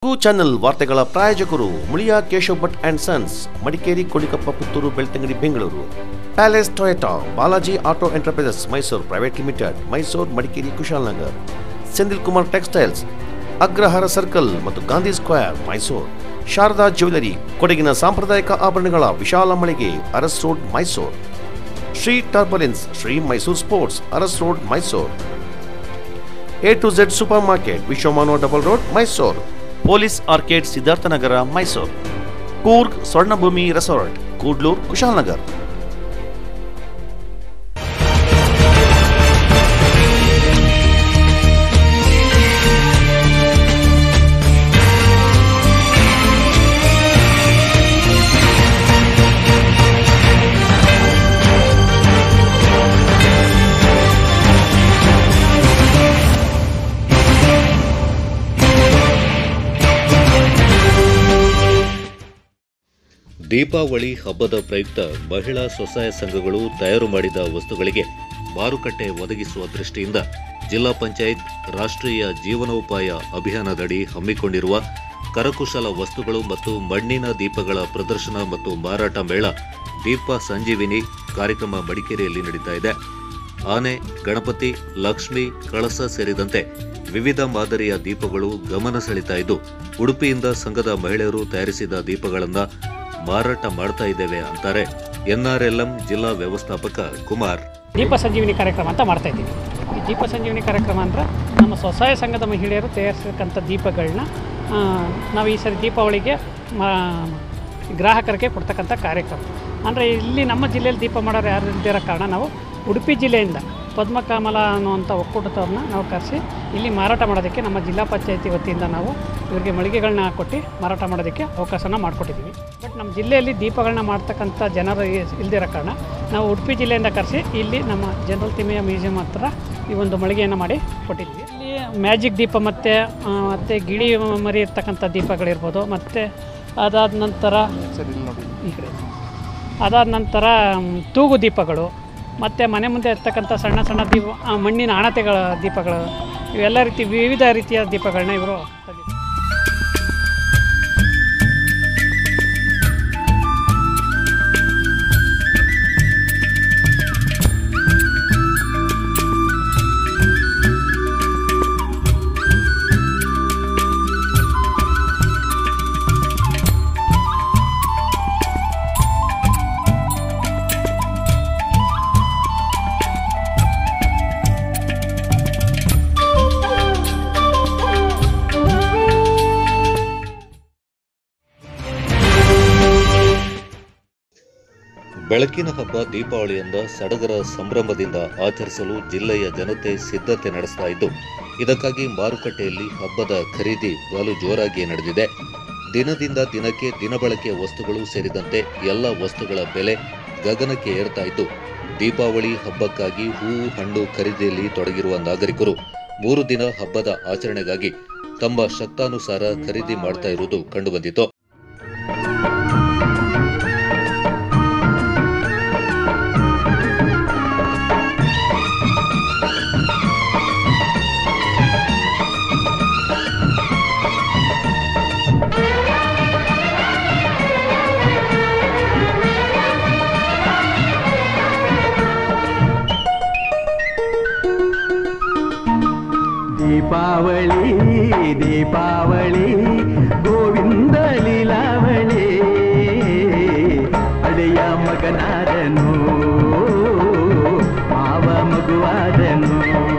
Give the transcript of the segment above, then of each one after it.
ಕು ಚಾನೆಲ್ ವಾರ್ತೆಗಳ ಪ್ರಾಯೋಜಕರು ಮುಳಿಯಾ ಕೇಶವ್ ಭಟ್ ಅಂಡ್ ಸನ್ಸ್ ಮಡಿಕೇರಿ ಕೊಳಿಕಪ್ಪ Puttur Belthangady Bengaluru palace Toyota Balaji auto enterprises Mysuru private limited Mysuru Madikeri Kushalnagar Senthil Kumar textiles Agrahara circle ಮತ್ತು ಗಾಂಧಿ ಸ್ಕ್ವೇರ್ ಮೈಸೂರು ಶಾರದಾ ಜ್ಯುವೆಲರಿ ಕೊಡಗಿನ ಸಾಂಪ್ರದಾಯಿಕ ಆಭರಣಗಳ ವಿಶಾಲ ಮಳಿಗೆ Aras road Mysuru Shri turbulence Shri Mysuru sports Aras road Mysuru A to Z super market Vishwamanava double road Mysuru police arcade Siddharthanagara Mysuru Coorg Swarnabhoomi resort Kudlur Kushalnagar Deepavali ಹಬ್ಬದ ಪ್ರಯುಕ್ತ ಮಹಿಳಾ ಸ್ವಸಹಾಯ ಸಂಘಗಳು ತಯಾರು ಮಾಡಿದ ವಸ್ತುಗಳಿಗೆ ಮಾರುಕಟ್ಟೆ ಒದಗಿಸುವ ದೃಷ್ಟಿಯಿಂದ ಜಿಲ್ಲಾ ಪಂಚಾಯತ್ ರಾಷ್ಟ್ರೀಯ ಜೀವನೋಪಾಯ ಅಭಿಯಾನದಡಿ ಹಮ್ಮಿಕೊಂಡಿರುವ ಕರಕುಶಲ ವಸ್ತುಗಳು ಮತ್ತು ಮಣ್ಣಿನ ದೀಪಗಳ ಪ್ರದರ್ಶನ ಮತ್ತು ಮಾರಾಟ ಮೇಳ ದೀಪ ಸಂಜೀವಿನಿ ಕಾರ್ಯಕ್ರಮ ಮಡಿಕೇರಿಯಲ್ಲಿ ನಡೀತಾ ಇದೆ ಆನೆ ಗಣಪತಿ ಲಕ್ಷ್ಮಿ ಕಳಸ ಸೇರಿದಂತೆ ವಿವಿಧ ಮಾದರಿಯ ದೀಪಗಳು ಗಮನ ಸೆಳೀತಾ ಇದ್ದು ಉಡುಪಿಯಿಂದ ಸಂಘದ ಮಹಿಳೆಯರು ತಯಾರಿಸಿದ ದೀಪಗಳನ್ನ ಮಾರಾಟ ಮಾಡ್ತಾ ಇದ್ದೇವೆ ಅಂತಾರೆ ಎನ್ಆರ್ಎಲ್ಎಂ ಜಿಲ್ಲಾ ವ್ಯವಸ್ಥಾಪಕ ಕುಮಾರ್ ದೀಪ ಸಂಜೀವಿನಿ ಕಾರ್ಯಕ್ರಮ ಅಂತ ಮಾಡ್ತಾ ಇದ್ದೀವಿ ಈ ದೀಪ ಸಂಜೀವಿನಿ ಕಾರ್ಯಕ್ರಮ ಅಂದ್ರೆ ನಮ್ಮ ಸ್ವಸಹಾಯ ಸಂಘದ ಮಹಿಳೆಯರು ತಯಾರಿಸಿರ್ತಕ್ಕಂಥ ದೀಪಗಳನ್ನ ಆ, ನಾವು ಈ ಸರಿ ದೀಪಾವಳಿಗೆ ಮಾ- ಗ್ರಾಹಕರಿಗೆ ಕೊಡ್ತಕ್ಕಂಥ ಕಾರ್ಯಕ್ರಮ ಅಂದರೆ ಇಲ್ಲಿ ನಮ್ಮ ಜಿಲ್ಲೆಯಲ್ಲಿ ದೀಪ ಮಾಡೋರು ಯಾರು ಇಲ್ದಿರೋ ಕಾರಣ ನಾವು ಉಡುಪಿ ಜಿಲ್ಲೆಯಿಂದ ಪದ್ಮಕಮಲ ಅನ್ನುವಂಥ ಒಕ್ಕೂಟದವ್ರನ್ನ ನಾವು ಕರೆಸಿ ಇಲ್ಲಿ ಮಾರಾಟ ಮಾಡೋದಕ್ಕೆ ನಮ್ಮ ಜಿಲ್ಲಾ ಪಂಚಾಯತಿ ವತಿಯಿಂದ ನಾವು ಇವರಿಗೆ ಮಳಿಗೆಗಳನ್ನ ಕೊಟ್ಟು ಮಾರಾಟ ಮಾಡೋದಕ್ಕೆ ಅವಕಾಶನ ಮಾಡಿಕೊಟ್ಟಿದ್ದೀವಿ ಬಟ್ ನಮ್ಮ ಜಿಲ್ಲೆಯಲ್ಲಿ ದೀಪಗಳನ್ನ ಮಾಡ್ತಕ್ಕಂಥ ಜನರು ಇಲ್ದಿರೋ ಕಾರಣ ನಾವು ಉಡುಪಿ ಜಿಲ್ಲೆಯಿಂದ ಕರೆಸಿ ಇಲ್ಲಿ ನಮ್ಮ ಜನರಲ್ ತಿಮ್ಮಯ್ಯ ಮ್ಯೂಸಿಯಂ ಹತ್ರ ಈ ಒಂದು ಮಳಿಗೆಯನ್ನು ಮಾಡಿ ಕೊಟ್ಟಿದ್ವಿ ಇಲ್ಲಿ ಮ್ಯಾಜಿಕ್ ದೀಪ ಮತ್ತು ಮತ್ತು ಗಿಳಿ ಮರಿ ಇರ್ತಕ್ಕಂಥ ದೀಪಗಳಿರ್ಬೋದು ಮತ್ತು ಅದಾದ ನಂತರ ಈ ಕಡೆ ಅದಾದ ನಂತರ ಮ್, ತೂಗು ದೀಪಗಳು ಮತ್ತು ಮನೆ ಮುಂದೆ ಇರ್ತಕ್ಕಂಥ ಸಣ್ಣ ಸಣ್ಣ ದೀಪ ಆ, ಮಣ್ಣಿನ ಹಣತೆಗಳ ದೀಪಗಳು ಇವೆಲ್ಲ ರೀತಿ ವಿವಿಧ ರೀತಿಯ ದೀಪಗಳನ್ನ ಇವರು ತಂದಿದ್ದಾರೆ ಬೆಳಕಿನ ಹಬ್ಬ ದೀಪಾವಳಿಯಿಂದ ಸಡಗರ ಸಂಭ್ರಮದಿಂದ ಆಚರಿಸಲು ಜಿಲ್ಲೆಯ ಜನತೆ ಸಿದ್ಧತೆ ನಡೆಸ್ತಾ ಇದ್ದು ಇದಕ್ಕಾಗಿ ಮಾರುಕಟ್ಟೆಯಲ್ಲಿ ಹಬ್ಬದ ಖರೀದಿ ಬಲು ಜೋರಾಗಿ ನಡೆದಿದೆ ದಿನದಿಂದ ದಿನಕ್ಕೆ ದಿನಬಳಕೆ ವಸ್ತುಗಳು ಸೇರಿದಂತೆ ಎಲ್ಲ ವಸ್ತುಗಳ ಬೆಲೆ ಗಗನಕ್ಕೆ ಏರ್ತಾ ಇದ್ದು ದೀಪಾವಳಿ ಹಬ್ಬಕ್ಕಾಗಿ ಹೂವು ಹಣ್ಣು ಖರೀದಿಯಲ್ಲಿ ತೊಡಗಿರುವ ನಾಗರಿಕರು ಮೂರು ದಿನ ಹಬ್ಬದ ಆಚರಣೆಗಾಗಿ ತಮ್ಮ ಶಕ್ತಾನುಸಾರ ಖರೀದಿ ಮಾಡ್ತಾ ಇರುವುದು ಕಂಡುಬಂದಿತು ದೀಪಾವಳಿ ದೀಪಾವಳಿ ಗೋವಿಂದ ಲೀಲಾವಳಿ ಅಡೆಯ ಮಗನಾದನು ಮಾವ ಮಗುವಾದನು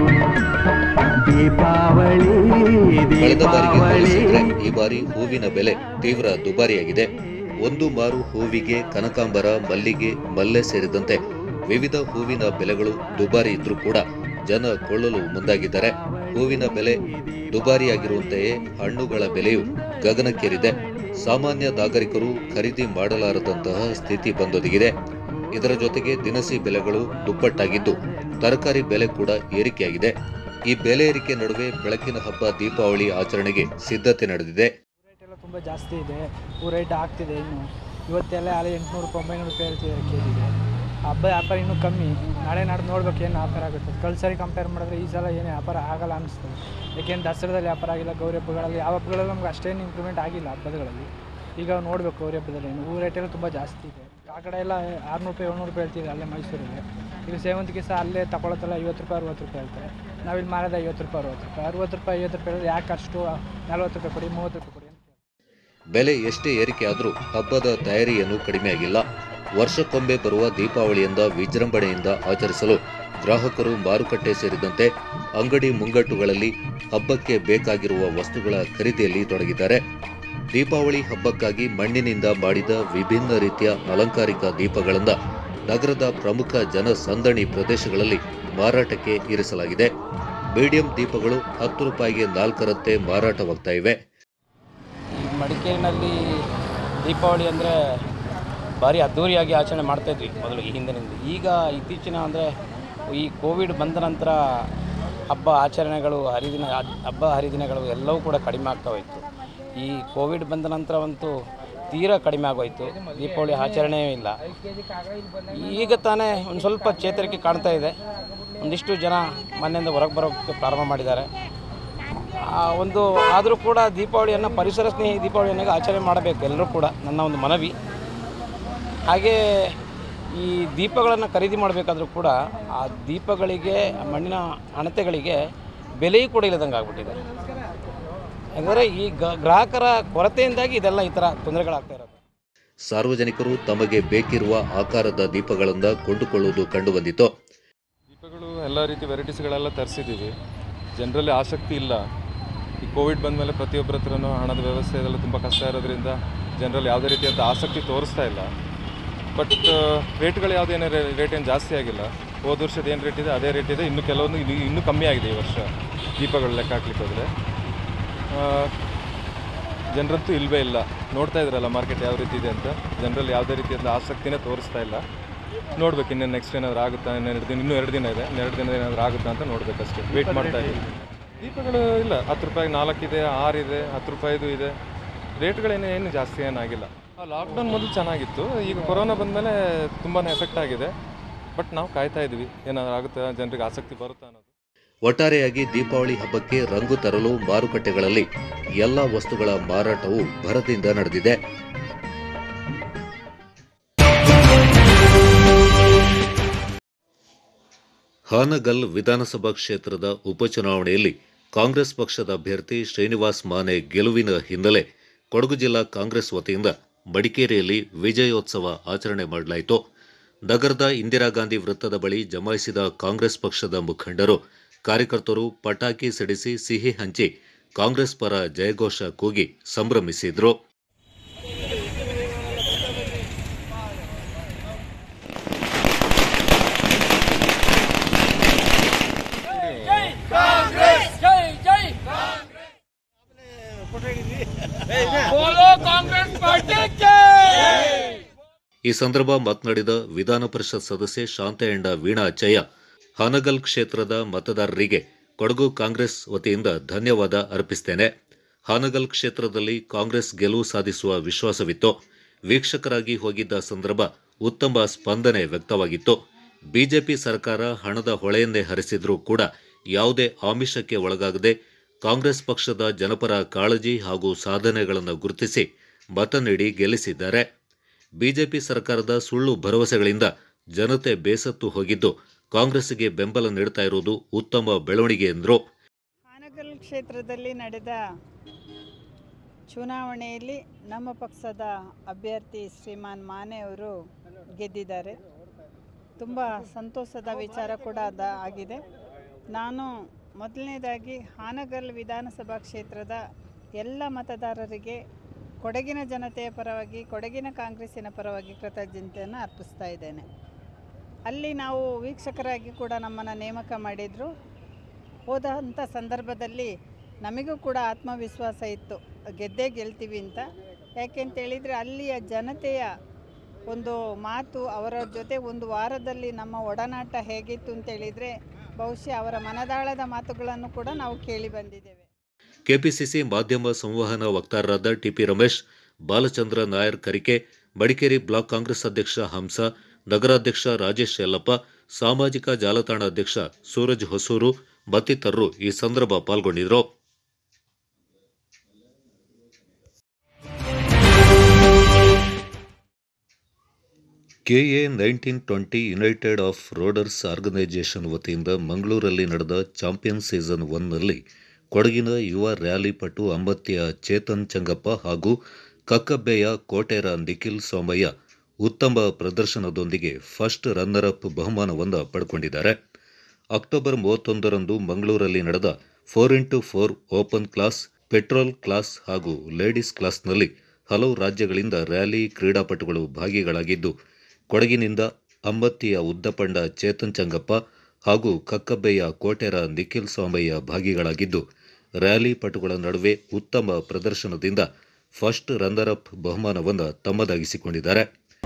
ದೀಪಾವಳಿ ಕಳೆದ ಬಾರಿಗೆ ಹೋಲಿಸಿದ್ರೆ ದೀಪಾವಳಿ ಈ ಬಾರಿ ಹೂವಿನ ಬೆಲೆ ತೀವ್ರ ದುಬಾರಿಯಾಗಿದೆ ಒಂದು ಮಾರು ಹೂವಿಗೆ ಕನಕಾಂಬರ ಮಲ್ಲಿಗೆ ಮಲ್ಲೆ ಸೇರಿದಂತೆ ವಿವಿಧ ಹೂವಿನ ಬೆಲೆಗಳು ದುಬಾರಿ ಇದ್ರೂ ಕೂಡ ಜನ ಕೊಳ್ಳಲು ಮುಂದಾಗಿದ್ದಾರೆ ಹೂವಿನ ಬೆಲೆ ದುಬಾರಿಯಾಗಿರುವಂತೆಯೇ ಹಣ್ಣುಗಳ ಬೆಲೆಯು ಗಗನಕ್ಕೇರಿದೆ ಸಾಮಾನ್ಯ ನಾಗರಿಕರು ಖರೀದಿ ಮಾಡಲಾರದಂತಹ ಸ್ಥಿತಿ ಬಂದೊದಗಿದೆ ಇದರ ಜೊತೆಗೆ ದಿನಸಿ ಬೆಲೆಗಳು ದುಪ್ಪಟ್ಟಾಗಿದ್ದು ತರಕಾರಿ ಬೆಲೆ ಕೂಡ ಏರಿಕೆಯಾಗಿದೆ ಈ ಬೆಲೆ ಏರಿಕೆ ನಡುವೆ ಬೆಳಕಿನ ಹಬ್ಬ ದೀಪಾವಳಿ ಆಚರಣೆಗೆ ಸಿದ್ಧತೆ ನಡೆದಿದೆ ರೇಟ್ ಎಲ್ಲ ತುಂಬ ಜಾಸ್ತಿ ಇದೆ ಹೂ ರೇಟ್ ಆಗ್ತಿದೆ ಇನ್ನು ಇವತ್ತೆಲ್ಲ ಅಲ್ಲಿ ಎಂಟುನೂರು ರೂಪಾಯಿ ಒಂಬೈನೂರು ರೂಪಾಯಿ ಹೇಳ್ತಿದ್ದಾರೆ ಕೆ ಜಿಗೆ ಹಬ್ಬ ವ್ಯಾಪಾರ ಇನ್ನೂ ಕಮ್ಮಿ ನಾಳೆ ನಾಡ್ದು ನೋಡ್ಬೇಕು ಏನು ವ್ಯಾಪಾರ ಆಗುತ್ತೆ ಕಳೆದ ಸರಿ ಕಂಪೇರ್ ಮಾಡಿದ್ರೆ ಈ ಸಲ ಏನು ವ್ಯಾಪಾರ ಆಗಲ್ಲ ಅನಿಸ್ತದೆ ಯಾಕೆಂದ್ರೆ ದಸರಾದಲ್ಲಿ ವ್ಯಾಪಾರ ಆಗಿಲ್ಲ ಗೌರಿ ಹಬ್ಬಗಳಲ್ಲಿ ಯಾವ ಹಬ್ಬಗಳಲ್ಲಿ ನಮ್ಗೆ ಅಷ್ಟೇನು ಇಂಪ್ರೂವ್ಮೆಂಟ್ ಆಗಿಲ್ಲ ಹಬ್ಬಗಳಲ್ಲಿ ಈಗ ನೋಡಬೇಕು ಗೌರಿ ಹಬ್ಬದಲ್ಲಿ ಹೂ ರೇಟೆಲ್ಲ ತುಂಬ ಜಾಸ್ತಿ ಇದೆ ಆ ಕಡೆ ಎಲ್ಲ ಆರುನೂರು ರೂಪಾಯಿ ಏಳ್ನೂರು ರೂಪಾಯಿ ಹೇಳ್ತಿದೆ ಅಲ್ಲೇ ಮೈಸೂರಲ್ಲಿ ಈಗ ಸೇವಂತಿಗೆ ಸಹ ಅಲ್ಲೇ ತಗೊಳತ್ತಲ್ಲ ಐವತ್ತು ರೂಪಾಯಿ ಅರುವತ್ತು ರೂಪಾಯಿ ಹೇಳ್ತಾರೆ ನಾವಿಲ್ಲಿ ಮಾರೋದು ಐವತ್ತು ರೂಪಾಯಿ ಅರುವತ್ತು ರೂಪಾಯಿ ಅರುವತ್ತು ರೂಪಾಯಿ ಐವತ್ತು ರೂಪಾಯಿ ಹೇಳಿದ್ರೆ ಯಾಕೆ ಅಷ್ಟು ನಲ್ವತ್ತು ರೂಪಾಯಿ ಕೊಡಿ ಮೂವತ್ತು ರೂಪಾಯಿ ಕೊಡಿ ಅಂತ ಬೆಲೆ ಎಷ್ಟೇ ಏರಿಕೆ ಆದರೂ ಹಬ್ಬದ ತಯಾರಿಯನ್ನು ಕಡಿಮೆಯಾಗಿಲ್ಲ ವರ್ಷಕ್ಕೊಮ್ಮೆ ಬರುವ ದೀಪಾವಳಿಯಿಂದ ವಿಜೃಂಭಣೆಯಿಂದ ಆಚರಿಸಲು ಗ್ರಾಹಕರು ಮಾರುಕಟ್ಟೆ ಸೇರಿದಂತೆ ಅಂಗಡಿ ಮುಂಗಟ್ಟುಗಳಲ್ಲಿ ಹಬ್ಬಕ್ಕೆ ಬೇಕಾಗಿರುವ ವಸ್ತುಗಳ ಖರೀದಿಯಲ್ಲಿ ತೊಡಗಿದ್ದಾರೆ ದೀಪಾವಳಿ ಹಬ್ಬಕ್ಕಾಗಿ ಮಣ್ಣಿನಿಂದ ಮಾಡಿದ ವಿಭಿನ್ನ ರೀತಿಯ ಅಲಂಕಾರಿಕ ದೀಪಗಳಿಂದ ನಗರದ ಪ್ರಮುಖ ಜನಸಂದಣಿ ಪ್ರದೇಶಗಳಲ್ಲಿ ಮಾರಾಟಕ್ಕೆ ಇರಿಸಲಾಗಿದೆ ಮೀಡಿಯಂ ದೀಪಗಳು ಹತ್ತು ರೂಪಾಯಿಗೆ ನಾಲ್ಕರಂತೆ ಮಾರಾಟವಾಗ್ತಾ ಇವೆ ಈ ಮಡಿಕೇರಿನಲ್ಲಿ ದೀಪಾವಳಿ ಅಂದರೆ ಭಾರಿ ಅದ್ಧೂರಿಯಾಗಿ ಆಚರಣೆ ಮಾಡ್ತಾಯಿದ್ವಿ ಮೊದಲು ಈ ಹಿಂದಿನಿಂದ ಈಗ ಇತ್ತೀಚಿನ ಅಂದರೆ ಈ ಕೋವಿಡ್ ಬಂದ ನಂತರ ಹಬ್ಬ ಆಚರಣೆಗಳು ಹರಿದಿನ ಹಬ್ಬ ಹರಿದಿನಗಳು ಎಲ್ಲವೂ ಕೂಡ ಕಡಿಮೆ ಆಗ್ತಾ ಹೋಯಿತು ಈ ಕೋವಿಡ್ ಬಂದ ನಂತರವಂತೂ ತೀರಾ ಕಡಿಮೆ ಆಗೋಯ್ತು ದೀಪಾವಳಿ ಆಚರಣೆಯೂ ಇಲ್ಲ ಈಗ ತಾನೇ ಒಂದು ಸ್ವಲ್ಪ ಚೇತರಿಕೆ ಕಾಣ್ತಾ ಇದೆ ಒಂದಿಷ್ಟು ಜನ ಮನೆಯಿಂದ ಹೊರಗೆ ಬರೋಕ್ಕೆ ಪ್ರಾರಂಭ ಮಾಡಿದ್ದಾರೆ ಆ ಒಂದು ಆದರೂ ಕೂಡ ದೀಪಾವಳಿಯನ್ನು ಪರಿಸರ ಸ್ನೇಹಿ ದೀಪಾವಳಿಯನ್ನು ಆಚರಣೆ ಮಾಡಬೇಕು ಎಲ್ಲರೂ ಕೂಡ ನನ್ನ ಒಂದು ಮನವಿ ಹಾಗೆ ಈ ದೀಪಗಳನ್ನು ಖರೀದಿ ಮಾಡಬೇಕಾದ್ರೂ ಕೂಡ ಆ ದೀಪಗಳಿಗೆ ಆ ಮಣ್ಣಿನ ಹಣತೆಗಳಿಗೆ ಬೆಲೆಯೂ ಕೂಡ ಇಲ್ಲದಂಗೆ ಆಗ್ಬಿಟ್ಟಿದೆ ಯಾಕಂದರೆ ಈ ಗ- ಗ್ರಾಹಕರ ಕೊರತೆಯಿಂದಾಗಿ ಇದೆಲ್ಲ ಈ ಥರ ತೊಂದರೆಗಳಾಗ್ತಾ ಇರೋದು ಸಾರ್ವಜನಿಕರು ತಮಗೆ ಬೇಕಿರುವ ಆಕಾರದ ದೀಪಗಳಿಂದ ಕೊಂಡುಕೊಳ್ಳುವುದು ಕಂಡುಬಂದಿತು ದೀಪಗಳು ಎಲ್ಲ ರೀತಿ ವೆರೈಟೀಸ್ಗಳೆಲ್ಲ ತರಿಸಿದ್ದೀವಿ ಜನರಲ್ಲಿ ಆಸಕ್ತಿ ಇಲ್ಲ ಈ ಕೋವಿಡ್ ಬಂದಮೇಲೆ ಪ್ರತಿಯೊಬ್ಬರ ಹತ್ರನೂ ಹಣದ ವ್ಯವಸ್ಥೆ ಇದೆಲ್ಲ ತುಂಬ ಕಷ್ಟ ಇರೋದ್ರಿಂದ ಜನರಲ್ಲಿ ಯಾವುದೇ ರೀತಿಯಾದ ಆಸಕ್ತಿ ತೋರಿಸ್ತಾ ಇಲ್ಲ ಬಟ್ ರೇಟ್ಗಳು ಯಾವುದೇನು ರೇಟ್ ಏನು ಜಾಸ್ತಿ ಆಗಿಲ್ಲ ಹೋದ ವರ್ಷದ ಏನು ರೇಟ್ ಇದೆ ಅದೇ ರೇಟ್ ಇದೆ ಇನ್ನು ಕೆಲವೊಂದು ಇನ್ನು ಇನ್ನೂ ಕಮ್ಮಿ ಆಗಿದೆ ಈ ವರ್ಷ ದೀಪಗಳು ಲೆಕ್ಕ ಹಾಕ್ಲಿಕ್ಕೆ ಹೋದರೆ ಜನರಂತೂ ಇಲ್ಲವೇ ಇಲ್ಲ ನೋಡ್ತಾ ಇದ್ರಲ್ಲ ಮಾರ್ಕೆಟ್ ಯಾವ ರೀತಿ ಇದೆ ಅಂತ ಜನರಲ್ಲಿ ಯಾವುದೇ ರೀತಿಯಾದ ಆಸಕ್ತಿನೇ ತೋರಿಸ್ತಾ ಇಲ್ಲ ನೋಡ್ಬೇಕು ಇನ್ನೇನು ನೆಕ್ಸ್ಟ್ ಏನಾದ್ರು ಆಗುತ್ತಾ ಇನ್ನೂ ಎರಡು ದಿನ ಇನ್ನೂ ಎರಡು ದಿನ ಇದೆ ಇನ್ನೆರಡು ದಿನ ಏನಾದರೂ ಆಗುತ್ತಾ ಅಂತ ನೋಡ್ಬೇಕಷ್ಟೇ ವೇಟ್ ಮಾಡ್ತಾ ಇದ್ದೀವಿ ದೀಪಗಳು ಇಲ್ಲ ಹತ್ತು ರೂಪಾಯಿಗೆ ನಾಲ್ಕಿದೆ ಆರಿದೆ ಹತ್ತು ರೂಪಾಯಿದು ಇದೆ ರೇಟ್ಗಳೇನು ಏನು ಜಾಸ್ತಿ ಏನಾಗಿಲ್ಲ ಲಾಕ್ಡೌನ್ ಮೊದಲು ಚೆನ್ನಾಗಿತ್ತು ಈಗ ಕೊರೋನಾ ಬಂದಮೇಲೆ ತುಂಬಾ ಎಫೆಕ್ಟ್ ಆಗಿದೆ ಬಟ್ ನಾವು ಕಾಯ್ತಾ ಇದ್ವಿ ಏನಾದ್ರು ಆಗುತ್ತಾ ಜನರಿಗೆ ಆಸಕ್ತಿ ಬರುತ್ತಾ ಅನ್ನೋದು ಒಟ್ಟಾರೆಯಾಗಿ ದೀಪಾವಳಿ ಹಬ್ಬಕ್ಕೆ ರಂಗು ತರಲು ಮಾರುಕಟ್ಟೆಗಳಲ್ಲಿ ಎಲ್ಲ ವಸ್ತುಗಳ ಮಾರಾಟವು ಭರದಿಂದ ನಡೆದಿದೆ ಹಾನಗಲ್ ವಿಧಾನಸಭಾ ಕ್ಷೇತ್ರದ ಉಪಚುನಾವಣೆಯಲ್ಲಿ ಕಾಂಗ್ರೆಸ್ ಪಕ್ಷದ ಅಭ್ಯರ್ಥಿ ಶ್ರೀನಿವಾಸ್ ಮಾನೆ ಗೆಲುವಿನ ಹಿನ್ನೆಲೆ ಕೊಡಗು ಜಿಲ್ಲಾ ಕಾಂಗ್ರೆಸ್ ವತಿಯಿಂದ ಮಡಿಕೇರಿಯಲ್ಲಿ ವಿಜಯೋತ್ಸವ ಆಚರಣೆ ಮಾಡಲಾಯಿತು ನಗರದ ಇಂದಿರಾ ಗಾಂಧಿ ವೃತ್ತದ ಬಳಿ ಜಮಾಯಿಸಿದ ಕಾಂಗ್ರೆಸ್ ಪಕ್ಷದ ಮುಖಂಡರು ಕಾರ್ಯಕರ್ತರು ಪಟಾಕಿ ಸಿಡಿಸಿ ಸಿಹಿ ಹಂಚಿ ಕಾಂಗ್ರೆಸ್ ಪರ ಜಯಘೋಷ ಕೂಗಿ ಸಂಭ್ರಮಿಸಿದ್ರು ಈ ಸಂದರ್ಭ ಮಾತನಾಡಿದ ವಿಧಾನ ಪರಿಷತ್ ಸದಸ್ಯೆ ಶಾಂತಯಂಡ ವೀಣಾ ಅಚ್ಚಯ್ಯ ಹಾನಗಲ್ ಕ್ಷೇತ್ರದ ಮತದಾರರಿಗೆ ಕೊಡಗು ಕಾಂಗ್ರೆಸ್ ವತಿಯಿಂದ ಧನ್ಯವಾದ ಅರ್ಪಿಸುತ್ತೇನೆ ಹಾನಗಲ್ ಕ್ಷೇತ್ರದಲ್ಲಿ ಕಾಂಗ್ರೆಸ್ ಗೆಲುವು ಸಾಧಿಸುವ ವಿಶ್ವಾಸವಿತ್ತು ವೀಕ್ಷಕರಾಗಿ ಹೋಗಿದ್ದ ಸಂದರ್ಭ ಉತ್ತಮ ಸ್ಪಂದನೆ ವ್ಯಕ್ತವಾಗಿತ್ತು ಬಿಜೆಪಿ ಸರ್ಕಾರ ಹಣದ ಹೊಳೆಯನ್ನೇ ಹರಿಸಿದ್ರೂ ಕೂಡ ಯಾವುದೇ ಆಮಿಷಕ್ಕೆ ಒಳಗಾಗದೆ ಕಾಂಗ್ರೆಸ್ ಪಕ್ಷದ ಜನಪರ ಕಾಳಜಿ ಹಾಗೂ ಸಾಧನೆಗಳನ್ನು ಗುರುತಿಸಿ ಮತ ನೀಡಿ ಗೆಲ್ಲಿಸಿದ್ದಾರೆ ಬಿಜೆಪಿ ಸರ್ಕಾರದ ಸುಳ್ಳು ಭರವಸೆಗಳಿಂದ ಜನತೆ ಬೇಸತ್ತು ಹೋಗಿದ್ದು ಕಾಂಗ್ರೆಸ್ಗೆ ಬೆಂಬಲ ನೀಡ್ತಾ ಇರುವುದು ಉತ್ತಮ ಬೆಳವಣಿಗೆ ಎಂದರು ಹಾನಗಲ್ ಕ್ಷೇತ್ರದಲ್ಲಿ ನಡೆದ ಚುನಾವಣೆಯಲ್ಲಿ ನಮ್ಮ ಪಕ್ಷದ ಅಭ್ಯರ್ಥಿ ಶ್ರೀಮಾನ್ ಮಾನೆ ಅವರು ಗೆದ್ದಿದ್ದಾರೆ ತುಂಬ ಸಂತೋಷದ ವಿಚಾರ ಕೂಡ ಅದ ಆಗಿದೆ ನಾನು ಮೊದಲನೇದಾಗಿ ಹಾನಗಲ್ ವಿಧಾನಸಭಾ ಕ್ಷೇತ್ರದ ಎಲ್ಲ ಮತದಾರರಿಗೆ ಕೊಡಗಿನ ಜನತೆಯ ಪರವಾಗಿ ಕೊಡಗಿನ ಕಾಂಗ್ರೆಸ್ಸಿನ ಪರವಾಗಿ ಕೃತಜ್ಞತೆಯನ್ನು ಅರ್ಪಿಸ್ತಾ ಇದ್ದೇನೆ ಅಲ್ಲಿ ನಾವು ವೀಕ್ಷಕರಾಗಿ ಕೂಡ ನಮ್ಮನ್ನು ನೇಮಕ ಮಾಡಿದರು ಹೋದಂಥ ಸಂದರ್ಭದಲ್ಲಿ ನಮಗೂ ಕೂಡ ಆತ್ಮವಿಶ್ವಾಸ ಇತ್ತು ಗೆದ್ದೇ ಗೆಲ್ತೀವಿ ಅಂತ ಯಾಕೆಂತೇಳಿದರೆ ಅಲ್ಲಿಯ ಜನತೆಯ ಒಂದು ಮಾತು ಅವರ ಜೊತೆ ಒಂದು ವಾರದಲ್ಲಿ ನಮ್ಮ ಒಡನಾಟ ಹೇಗಿತ್ತು ಅಂತೇಳಿದರೆ ಬಹುಶಃ ಅವರ ಮನದಾಳದ ಮಾತುಗಳನ್ನು ಕೂಡ ನಾವು ಕೇಳಿ ಬಂದಿದ್ದೇವೆ ಕೆಪಿಸಿಸಿ ಮಾಧ್ಯಮ ಸಂವಹನ ವಕ್ತಾರರಾದ ಟಿಪಿ ರಮೇಶ್ ಬಾಲಚಂದ್ರ ನಾಯರ್ ಕರಿಕೆ ಮಡಿಕೇರಿ ಬ್ಲಾಕ್ ಕಾಂಗ್ರೆಸ್ ಅಧ್ಯಕ್ಷ ಹಂಸ ನಗರಾಧ್ಯಕ್ಷ ರಾಜೇಶ್ ಯಲ್ಲಪ್ಪ ಸಾಮಾಜಿಕ ಜಾಲತಾಣ ಅಧ್ಯಕ್ಷ ಸೂರಜ್ ಹೊಸೂರು ಮತ್ತಿತರರು ಈ ಸಂದರ್ಭ ಪಾಲ್ಗೊಂಡಿದ್ದರು KA nineteen twenty united off roaders organisation ವತಿಯಿಂದ ಮಂಗಳೂರಲ್ಲಿ ನಡೆದ ಚಾಂಪಿಯನ್ ಸೀಸನ್ ಒನ್ನಲ್ಲಿ ಕೊಡಗಿನ ಯುವ ರ್ಯಾಲಿ ಪಟು ಅಂಬತ್ತಿಯ ಚೇತನ್ ಚಂಗಪ್ಪ ಹಾಗೂ ಕಕ್ಕಬ್ಬೆಯ ಕೋಟೆರ ನಿಖಿಲ್ ಸೋಮಯ್ಯ ಉತ್ತಮ ಪ್ರದರ್ಶನದೊಂದಿಗೆ ಫಸ್ಟ್ ರನ್ನರ್ ಅಪ್ ಬಹುಮಾನವನ್ನು ಪಡ್ಕೊಂಡಿದ್ದಾರೆ ಅಕ್ಟೋಬರ್ ಮೂವತ್ತೊಂದರಂದು ಮಂಗಳೂರಲ್ಲಿ ನಡೆದ four into four open class petrol class ಹಾಗೂ ಲೇಡೀಸ್ ಕ್ಲಾಸ್ನಲ್ಲಿ ಹಲವು ರಾಜ್ಯಗಳಿಂದ ರ್ಯಾಲಿ ಕ್ರೀಡಾಪಟುಗಳು ಭಾಗಿಗಳಾಗಿದ್ದು ಕೊಡಗಿನಿಂದ ಅಂಬತ್ತಿಯ ಉದ್ದಪಂಡ ಚೇತನ್ ಚಂಗಪ್ಪ ಹಾಗೂ ಕಕ್ಕಬ್ಬೆಯ ಕೋಟೆರ ನಿಖಿಲ್ ಸೋಮಯ್ಯ ಭಾಗಿಗಳಾಗಿದ್ದು ರ್ಯಾಲಿ ಪಟುಗಳ ನಡುವೆ ಉತ್ತಮ ಪ್ರದರ್ಶನದಿಂದ ಫಸ್ಟ್ ರನ್ನರ್ ಅಪ್ ಬಹುಮಾನವನ್ನು ತಮ್ಮದಾಗಿಸಿಕೊಂಡಿದ್ದಾರೆ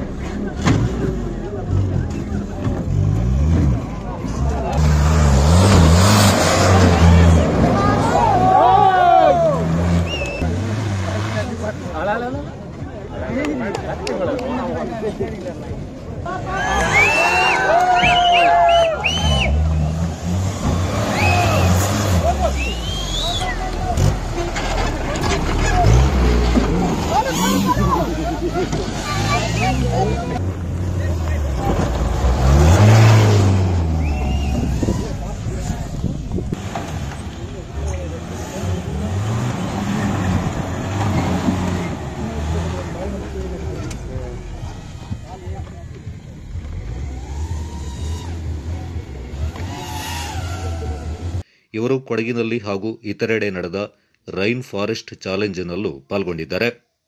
ಇವರು ಕೊಡಗಿನಲ್ಲಿ ಹಾಗೂ ಇತರೆಡೆ ನಡೆದ ರೈನ್ ಫಾರೆಸ್ಟ್ ಚಾಲೆಂಜ್ನಲ್ಲೂ ಪಾಲ್ಗೊಂಡಿದ್ದಾರೆ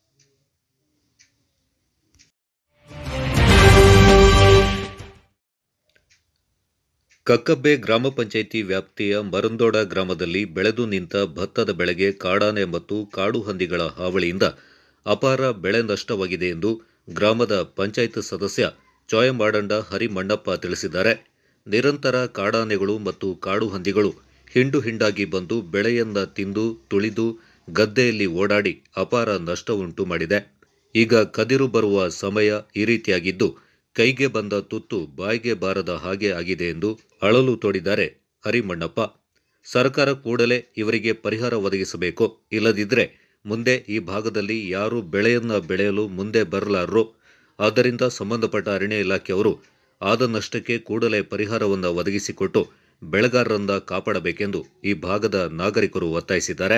ಕಕ್ಕಬ್ಬೆ ಗ್ರಾಮ ಪಂಚಾಯಿತಿ ವ್ಯಾಪ್ತಿಯ ಮರಂದೋಡ ಗ್ರಾಮದಲ್ಲಿ ಬೆಳೆದು ನಿಂತ ಭತ್ತದ ಬೆಳೆಗೆ ಕಾಡಾನೆ ಮತ್ತು ಕಾಡು ಹಂದಿಗಳ ಹಾವಳಿಯಿಂದ ಅಪಾರ ಬೆಳೆ ನಷ್ಟವಾಗಿದೆ ಎಂದು ಗ್ರಾಮದ ಪಂಚಾಯತ್ ಸದಸ್ಯ ಚೋಯಮಾಡಂಡ ಹರಿಮಣ್ಣಪ್ಪ ತಿಳಿಸಿದ್ದಾರೆ ನಿರಂತರ ಕಾಡಾನೆಗಳು ಮತ್ತು ಕಾಡು ಹಂದಿಗಳು ಹಿಂಡು ಹಿಂಡಾಗಿ ಬಂದು ಬೆಳೆಯನ್ನ ತಿಂದು ತುಳಿದು ಗದ್ದೆಯಲ್ಲಿ ಓಡಾಡಿ ಅಪಾರ ನಷ್ಟವುಂಟು ಮಾಡಿದೆ ಈಗ ಕದಿರು ಬರುವ ಸಮಯ ಈ ರೀತಿಯಾಗಿದ್ದು ಕೈಗೆ ಬಂದ ತುತ್ತು ಬಾಯಿಗೆ ಬಾರದ ಹಾಗೆ ಆಗಿದೆ ಎಂದು ಅಳಲು ತೋಡಿದ್ದಾರೆ ಹರಿಮಣ್ಣಪ್ಪ ಸರ್ಕಾರ ಕೂಡಲೇ ಇವರಿಗೆ ಪರಿಹಾರ ಒದಗಿಸಬೇಕು ಇಲ್ಲದಿದ್ದರೆ ಮುಂದೆ ಈ ಭಾಗದಲ್ಲಿ ಯಾರು ಬೆಳೆಯನ್ನ ಬೆಳೆಯಲು ಮುಂದೆ ಬರಲಾರರು ಆದ್ದರಿಂದ ಸಂಬಂಧಪಟ್ಟ ಅರಣ್ಯ ಇಲಾಖೆಯವರು ಆದ ನಷ್ಟಕ್ಕೆ ಕೂಡಲೇ ಪರಿಹಾರವನ್ನು ಒದಗಿಸಿಕೊಟ್ಟು ಬೆಳೆಗಾರರನ್ನ ಕಾಪಾಡಬೇಕೆಂದು ಈ ಭಾಗದ ನಾಗರಿಕರು ಒತ್ತಾಯಿಸಿದ್ದಾರೆ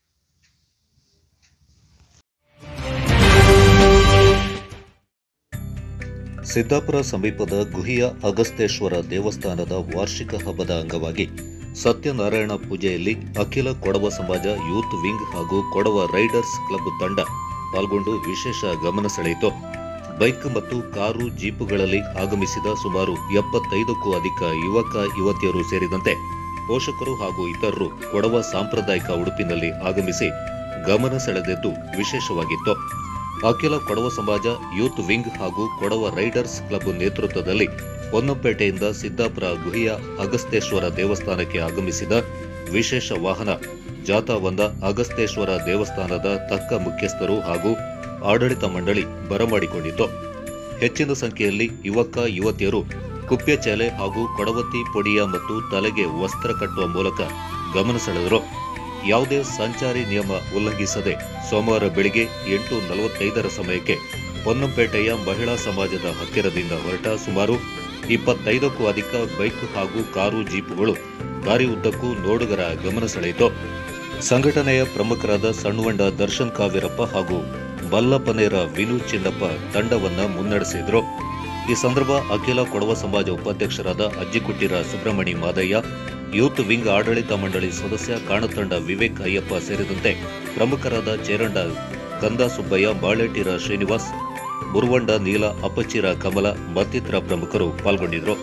ಸಿದ್ದಾಪುರ ಸಮೀಪದ ಗುಹಿಯ ಅಗಸ್ತೇಶ್ವರ ದೇವಸ್ಥಾನದ ವಾರ್ಷಿಕ ಹಬ್ಬದ ಅಂಗವಾಗಿ ಸತ್ಯನಾರಾಯಣ ಪೂಜೆಯಲ್ಲಿ ಅಖಿಲ ಕೊಡವ ಸಮಾಜ ಯೂತ್ ವಿಂಗ್ ಹಾಗೂ ಕೊಡವ ರೈಡರ್ಸ್ ಕ್ಲಬ್ ತಂಡ ಪಾಲ್ಗೊಂಡು ವಿಶೇಷ ಗಮನ ಸೆಳೆಯಿತು ಬೈಕ್ ಮತ್ತು ಕಾರು ಜೀಪುಗಳಲ್ಲಿ ಆಗಮಿಸಿದ ಸುಮಾರು ಎಪ್ಪತ್ತೈದಕ್ಕೂ ಅಧಿಕ ಯುವಕ ಯುವತಿಯರು ಸೇರಿದಂತೆ ಪೋಷಕರು ಹಾಗೂ ಇತರರು ಕೊಡವ ಸಾಂಪ್ರದಾಯಿಕ ಉಡುಪಿನಲ್ಲಿ ಆಗಮಿಸಿ ಗಮನ ಸೆಳೆದಿದ್ದು ವಿಶೇಷವಾಗಿತ್ತು ಅಖಿಲ ಕೊಡವ ಸಮಾಜ ಯೂತ್ ವಿಂಗ್ ಹಾಗೂ ಕೊಡವ ರೈಡರ್ಸ್ ಕ್ಲಬ್ ನೇತೃತ್ವದಲ್ಲಿ ಪೊನ್ನಂಪೇಟೆಯಿಂದ ಸಿದ್ದಾಪುರ ಗುಹಿಯ ಅಗಸ್ತೇಶ್ವರ ದೇವಸ್ಥಾನಕ್ಕೆ ಆಗಮಿಸಿದ ವಿಶೇಷ ವಾಹನ ಜಾಥಾವೊಂದ ಅಗಸ್ತೇಶ್ವರ ದೇವಸ್ಥಾನದ ತಕ್ಕ ಮುಖ್ಯಸ್ಥರು ಹಾಗೂ ಆಡಳಿತ ಮಂಡಳಿ ಬರಮಾಡಿಕೊಂಡಿತ್ತು ಹೆಚ್ಚಿನ ಸಂಖ್ಯೆಯಲ್ಲಿ ಯುವಕ ಯುವತಿಯರು ಕುಪ್ಯಚೇಲೆ ಹಾಗೂ ಕೊಡವತಿ ಪೊಡಿಯ ಮತ್ತು ತಲೆಗೆ ವಸ್ತ್ರ ಕಟ್ಟುವ ಮೂಲಕ ಗಮನ ಸೆಳೆದರು ಯಾವುದೇ ಸಂಚಾರಿ ನಿಯಮ ಉಲ್ಲಂಘಿಸದೆ ಸೋಮವಾರ ಬೆಳಿಗ್ಗೆ ಎಂಟು ನಲವತ್ತೈದರ ಸಮಯಕ್ಕೆ ಪೊನ್ನಂಪೇಟೆಯ ಮಹಿಳಾ ಸಮಾಜದ ಹತ್ತಿರದಿಂದ ಹೊರಟ ಸುಮಾರು ಇಪ್ಪತ್ತೈದಕ್ಕೂ ಅಧಿಕ ಬೈಕ್ ಹಾಗೂ ಕಾರು ಜೀಪುಗಳು ದಾರಿ ಉದ್ದಕ್ಕೂ ನೋಡುಗರ ಗಮನ ಸೆಳೆಯಿತು ಸಂಘಟನೆಯ ಪ್ರಮುಖರಾದ ಸಣ್ಣವಂಡ ದರ್ಶನ್ ಕಾವೇರಪ್ಪ ಹಾಗೂ ಬಲ್ಲಪ್ಪನೇರ ವಿನು ಚಿನ್ನಪ್ಪ ತಂಡವನ್ನ ಮುನ್ನಡೆಸಿದ್ರು ಈ ಸಂದರ್ಭ ಅಖಿಲ ಕೊಡವ ಸಮಾಜ ಉಪಾಧ್ಯಕ್ಷರಾದ ಅಜ್ಜಿಕುಟ್ಟಿರ ಸುಬ್ರಹ್ಮಣಿ ಮಾದಯ್ಯ ಯೂತ್ ವಿಂಗ್ ಆಡಳಿತ ಮಂಡಳಿ ಸದಸ್ಯ ಕಾಣತಂಡ ವಿವೇಕ್ ಅಯ್ಯಪ್ಪ ಸೇರಿದಂತೆ ಪ್ರಮುಖರಾದ ಚೇರಂಡ ಕಂದ ಸುಬ್ಬಯ್ಯ ಬಾಳೆಟಿರ ಶ್ರೀನಿವಾಸ್ ಮುರುವಂಡ ನೀಲ ಅಪ್ಪಚ್ಚಿರ ಕಮಲ ಮತ್ತಿತರ ಪ್ರಮುಖರು ಪಾಲ್ಗೊಂಡಿದ್ದರು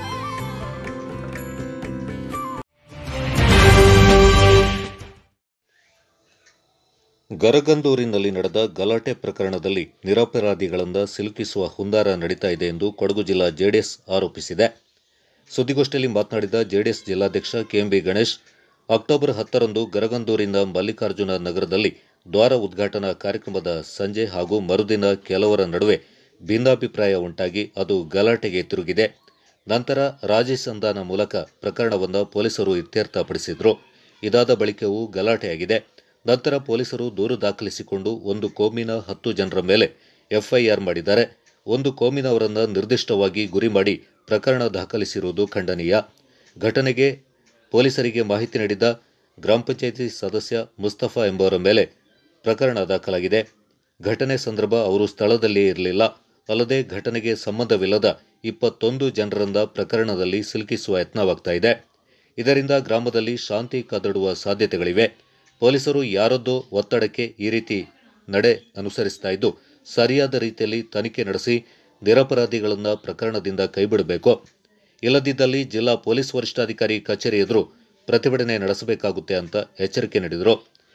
ಗರಗಂದೂರಿನಲ್ಲಿ ನಡೆದ ಗಲಾಟೆ ಪ್ರಕರಣದಲ್ಲಿ ನಿರಪರಾಧಿಗಳಿಂದ ಸಿಲುಕಿಸುವ ಹುಂದಾರ ನಡೀತಾ ಇದೆ ಎಂದು ಕೊಡಗು ಜಿಲ್ಲಾ ಜೆಡಿಎಸ್ ಆರೋಪಿಸಿದೆ ಸುದ್ದಿಗೋಷ್ಠಿಯಲ್ಲಿ ಮಾತನಾಡಿದ ಜೆಡಿಎಸ್ ಜಿಲ್ಲಾಧ್ಯಕ್ಷ ಕೆಎಂಬಿ ಗಣೇಶ್ ಅಕ್ಟೋಬರ್ ಹತ್ತರಂದು ಗರಗಂದೂರಿನ ಮಲ್ಲಿಕಾರ್ಜುನ ನಗರದಲ್ಲಿ ದ್ವಾರ ಉದ್ಘಾಟನಾ ಕಾರ್ಯಕ್ರಮದ ಸಂಜೆ ಹಾಗೂ ಮರುದಿನ ಕೆಲವರ ನಡುವೆ ಭಿನ್ನಾಭಿಪ್ರಾಯ ಉಂಟಾಗಿ ಅದು ಗಲಾಟೆಗೆ ತಿರುಗಿದೆ ನಂತರ ರಾಜಿ ಸಂಧಾನ ಮೂಲಕ ಪ್ರಕರಣವನ್ನು ಪೊಲೀಸರು ಇತ್ಯರ್ಥಪಡಿಸಿದ್ರು ಇದಾದ ಬಳಿಕವೂ ಗಲಾಟೆಯಾಗಿದೆ ನಂತರ ಪೊಲೀಸರು ದೂರು ದಾಖಲಿಸಿಕೊಂಡು ಒಂದು ಕೋಮಿನ ಹತ್ತು ಜನರ ಮೇಲೆ ಎಫ್ಐಆರ್ ಮಾಡಿದ್ದಾರೆ ಒಂದು ಕೋಮಿನವರನ್ನು ನಿರ್ದಿಷ್ಟವಾಗಿ ಗುರಿ ಮಾಡಿ ಪ್ರಕರಣ ದಾಖಲಿಸಿರುವುದು ಖಂಡನೀಯ ಘಟನೆಗೆ ಪೊಲೀಸರಿಗೆ ಮಾಹಿತಿ ನೀಡಿದ್ದ ಗ್ರಾಮ ಪಂಚಾಯಿತಿ ಸದಸ್ಯ ಮುಸ್ತಫಾ ಎಂಬುವರ ಮೇಲೆ ಪ್ರಕರಣ ದಾಖಲಾಗಿದೆ ಘಟನೆ ಸಂದರ್ಭ ಅವರು ಸ್ಥಳದಲ್ಲಿ ಇರಲಿಲ್ಲ ಅಲ್ಲದೆ ಘಟನೆಗೆ ಸಂಬಂಧವಿಲ್ಲದ ಇಪ್ಪತ್ತೊಂದು ಜನರಿಂದ ಪ್ರಕರಣದಲ್ಲಿ ಸಿಲುಕಿಸುವ ಯತ್ನವಾಗ್ತಾ ಇದೆ ಇದರಿಂದ ಗ್ರಾಮದಲ್ಲಿ ಶಾಂತಿ ಕದಡುವ ಸಾಧ್ಯತೆಗಳಿವೆ ಪೊಲೀಸರು ಯಾರದ್ದೋ ಒತ್ತಡಕ್ಕೆ ಈ ರೀತಿ ನಡೆ ಅನುಸರಿಸ್ತಾ ಇದ್ದು ಸರಿಯಾದ ರೀತಿಯಲ್ಲಿ ತನಿಖೆ ನಡೆಸಿ ನಿರಪರಾಧಿಗಳನ್ನು ಪ್ರಕರಣದಿಂದ ಕೈಬಿಡಬೇಕು ಇಲ್ಲದಿದ್ದಲ್ಲಿ ಜಿಲ್ಲಾ ಪೊಲೀಸ್ ವರಿಷ್ಠಾಧಿಕಾರಿ ಕಚೇರಿ ಎದುರು ಪ್ರತಿಭಟನೆ ನಡೆಸಬೇಕಾಗುತ್ತೆ ಅಂತ ಎಚ್ಚರಿಕೆ ನೀಡಿದರು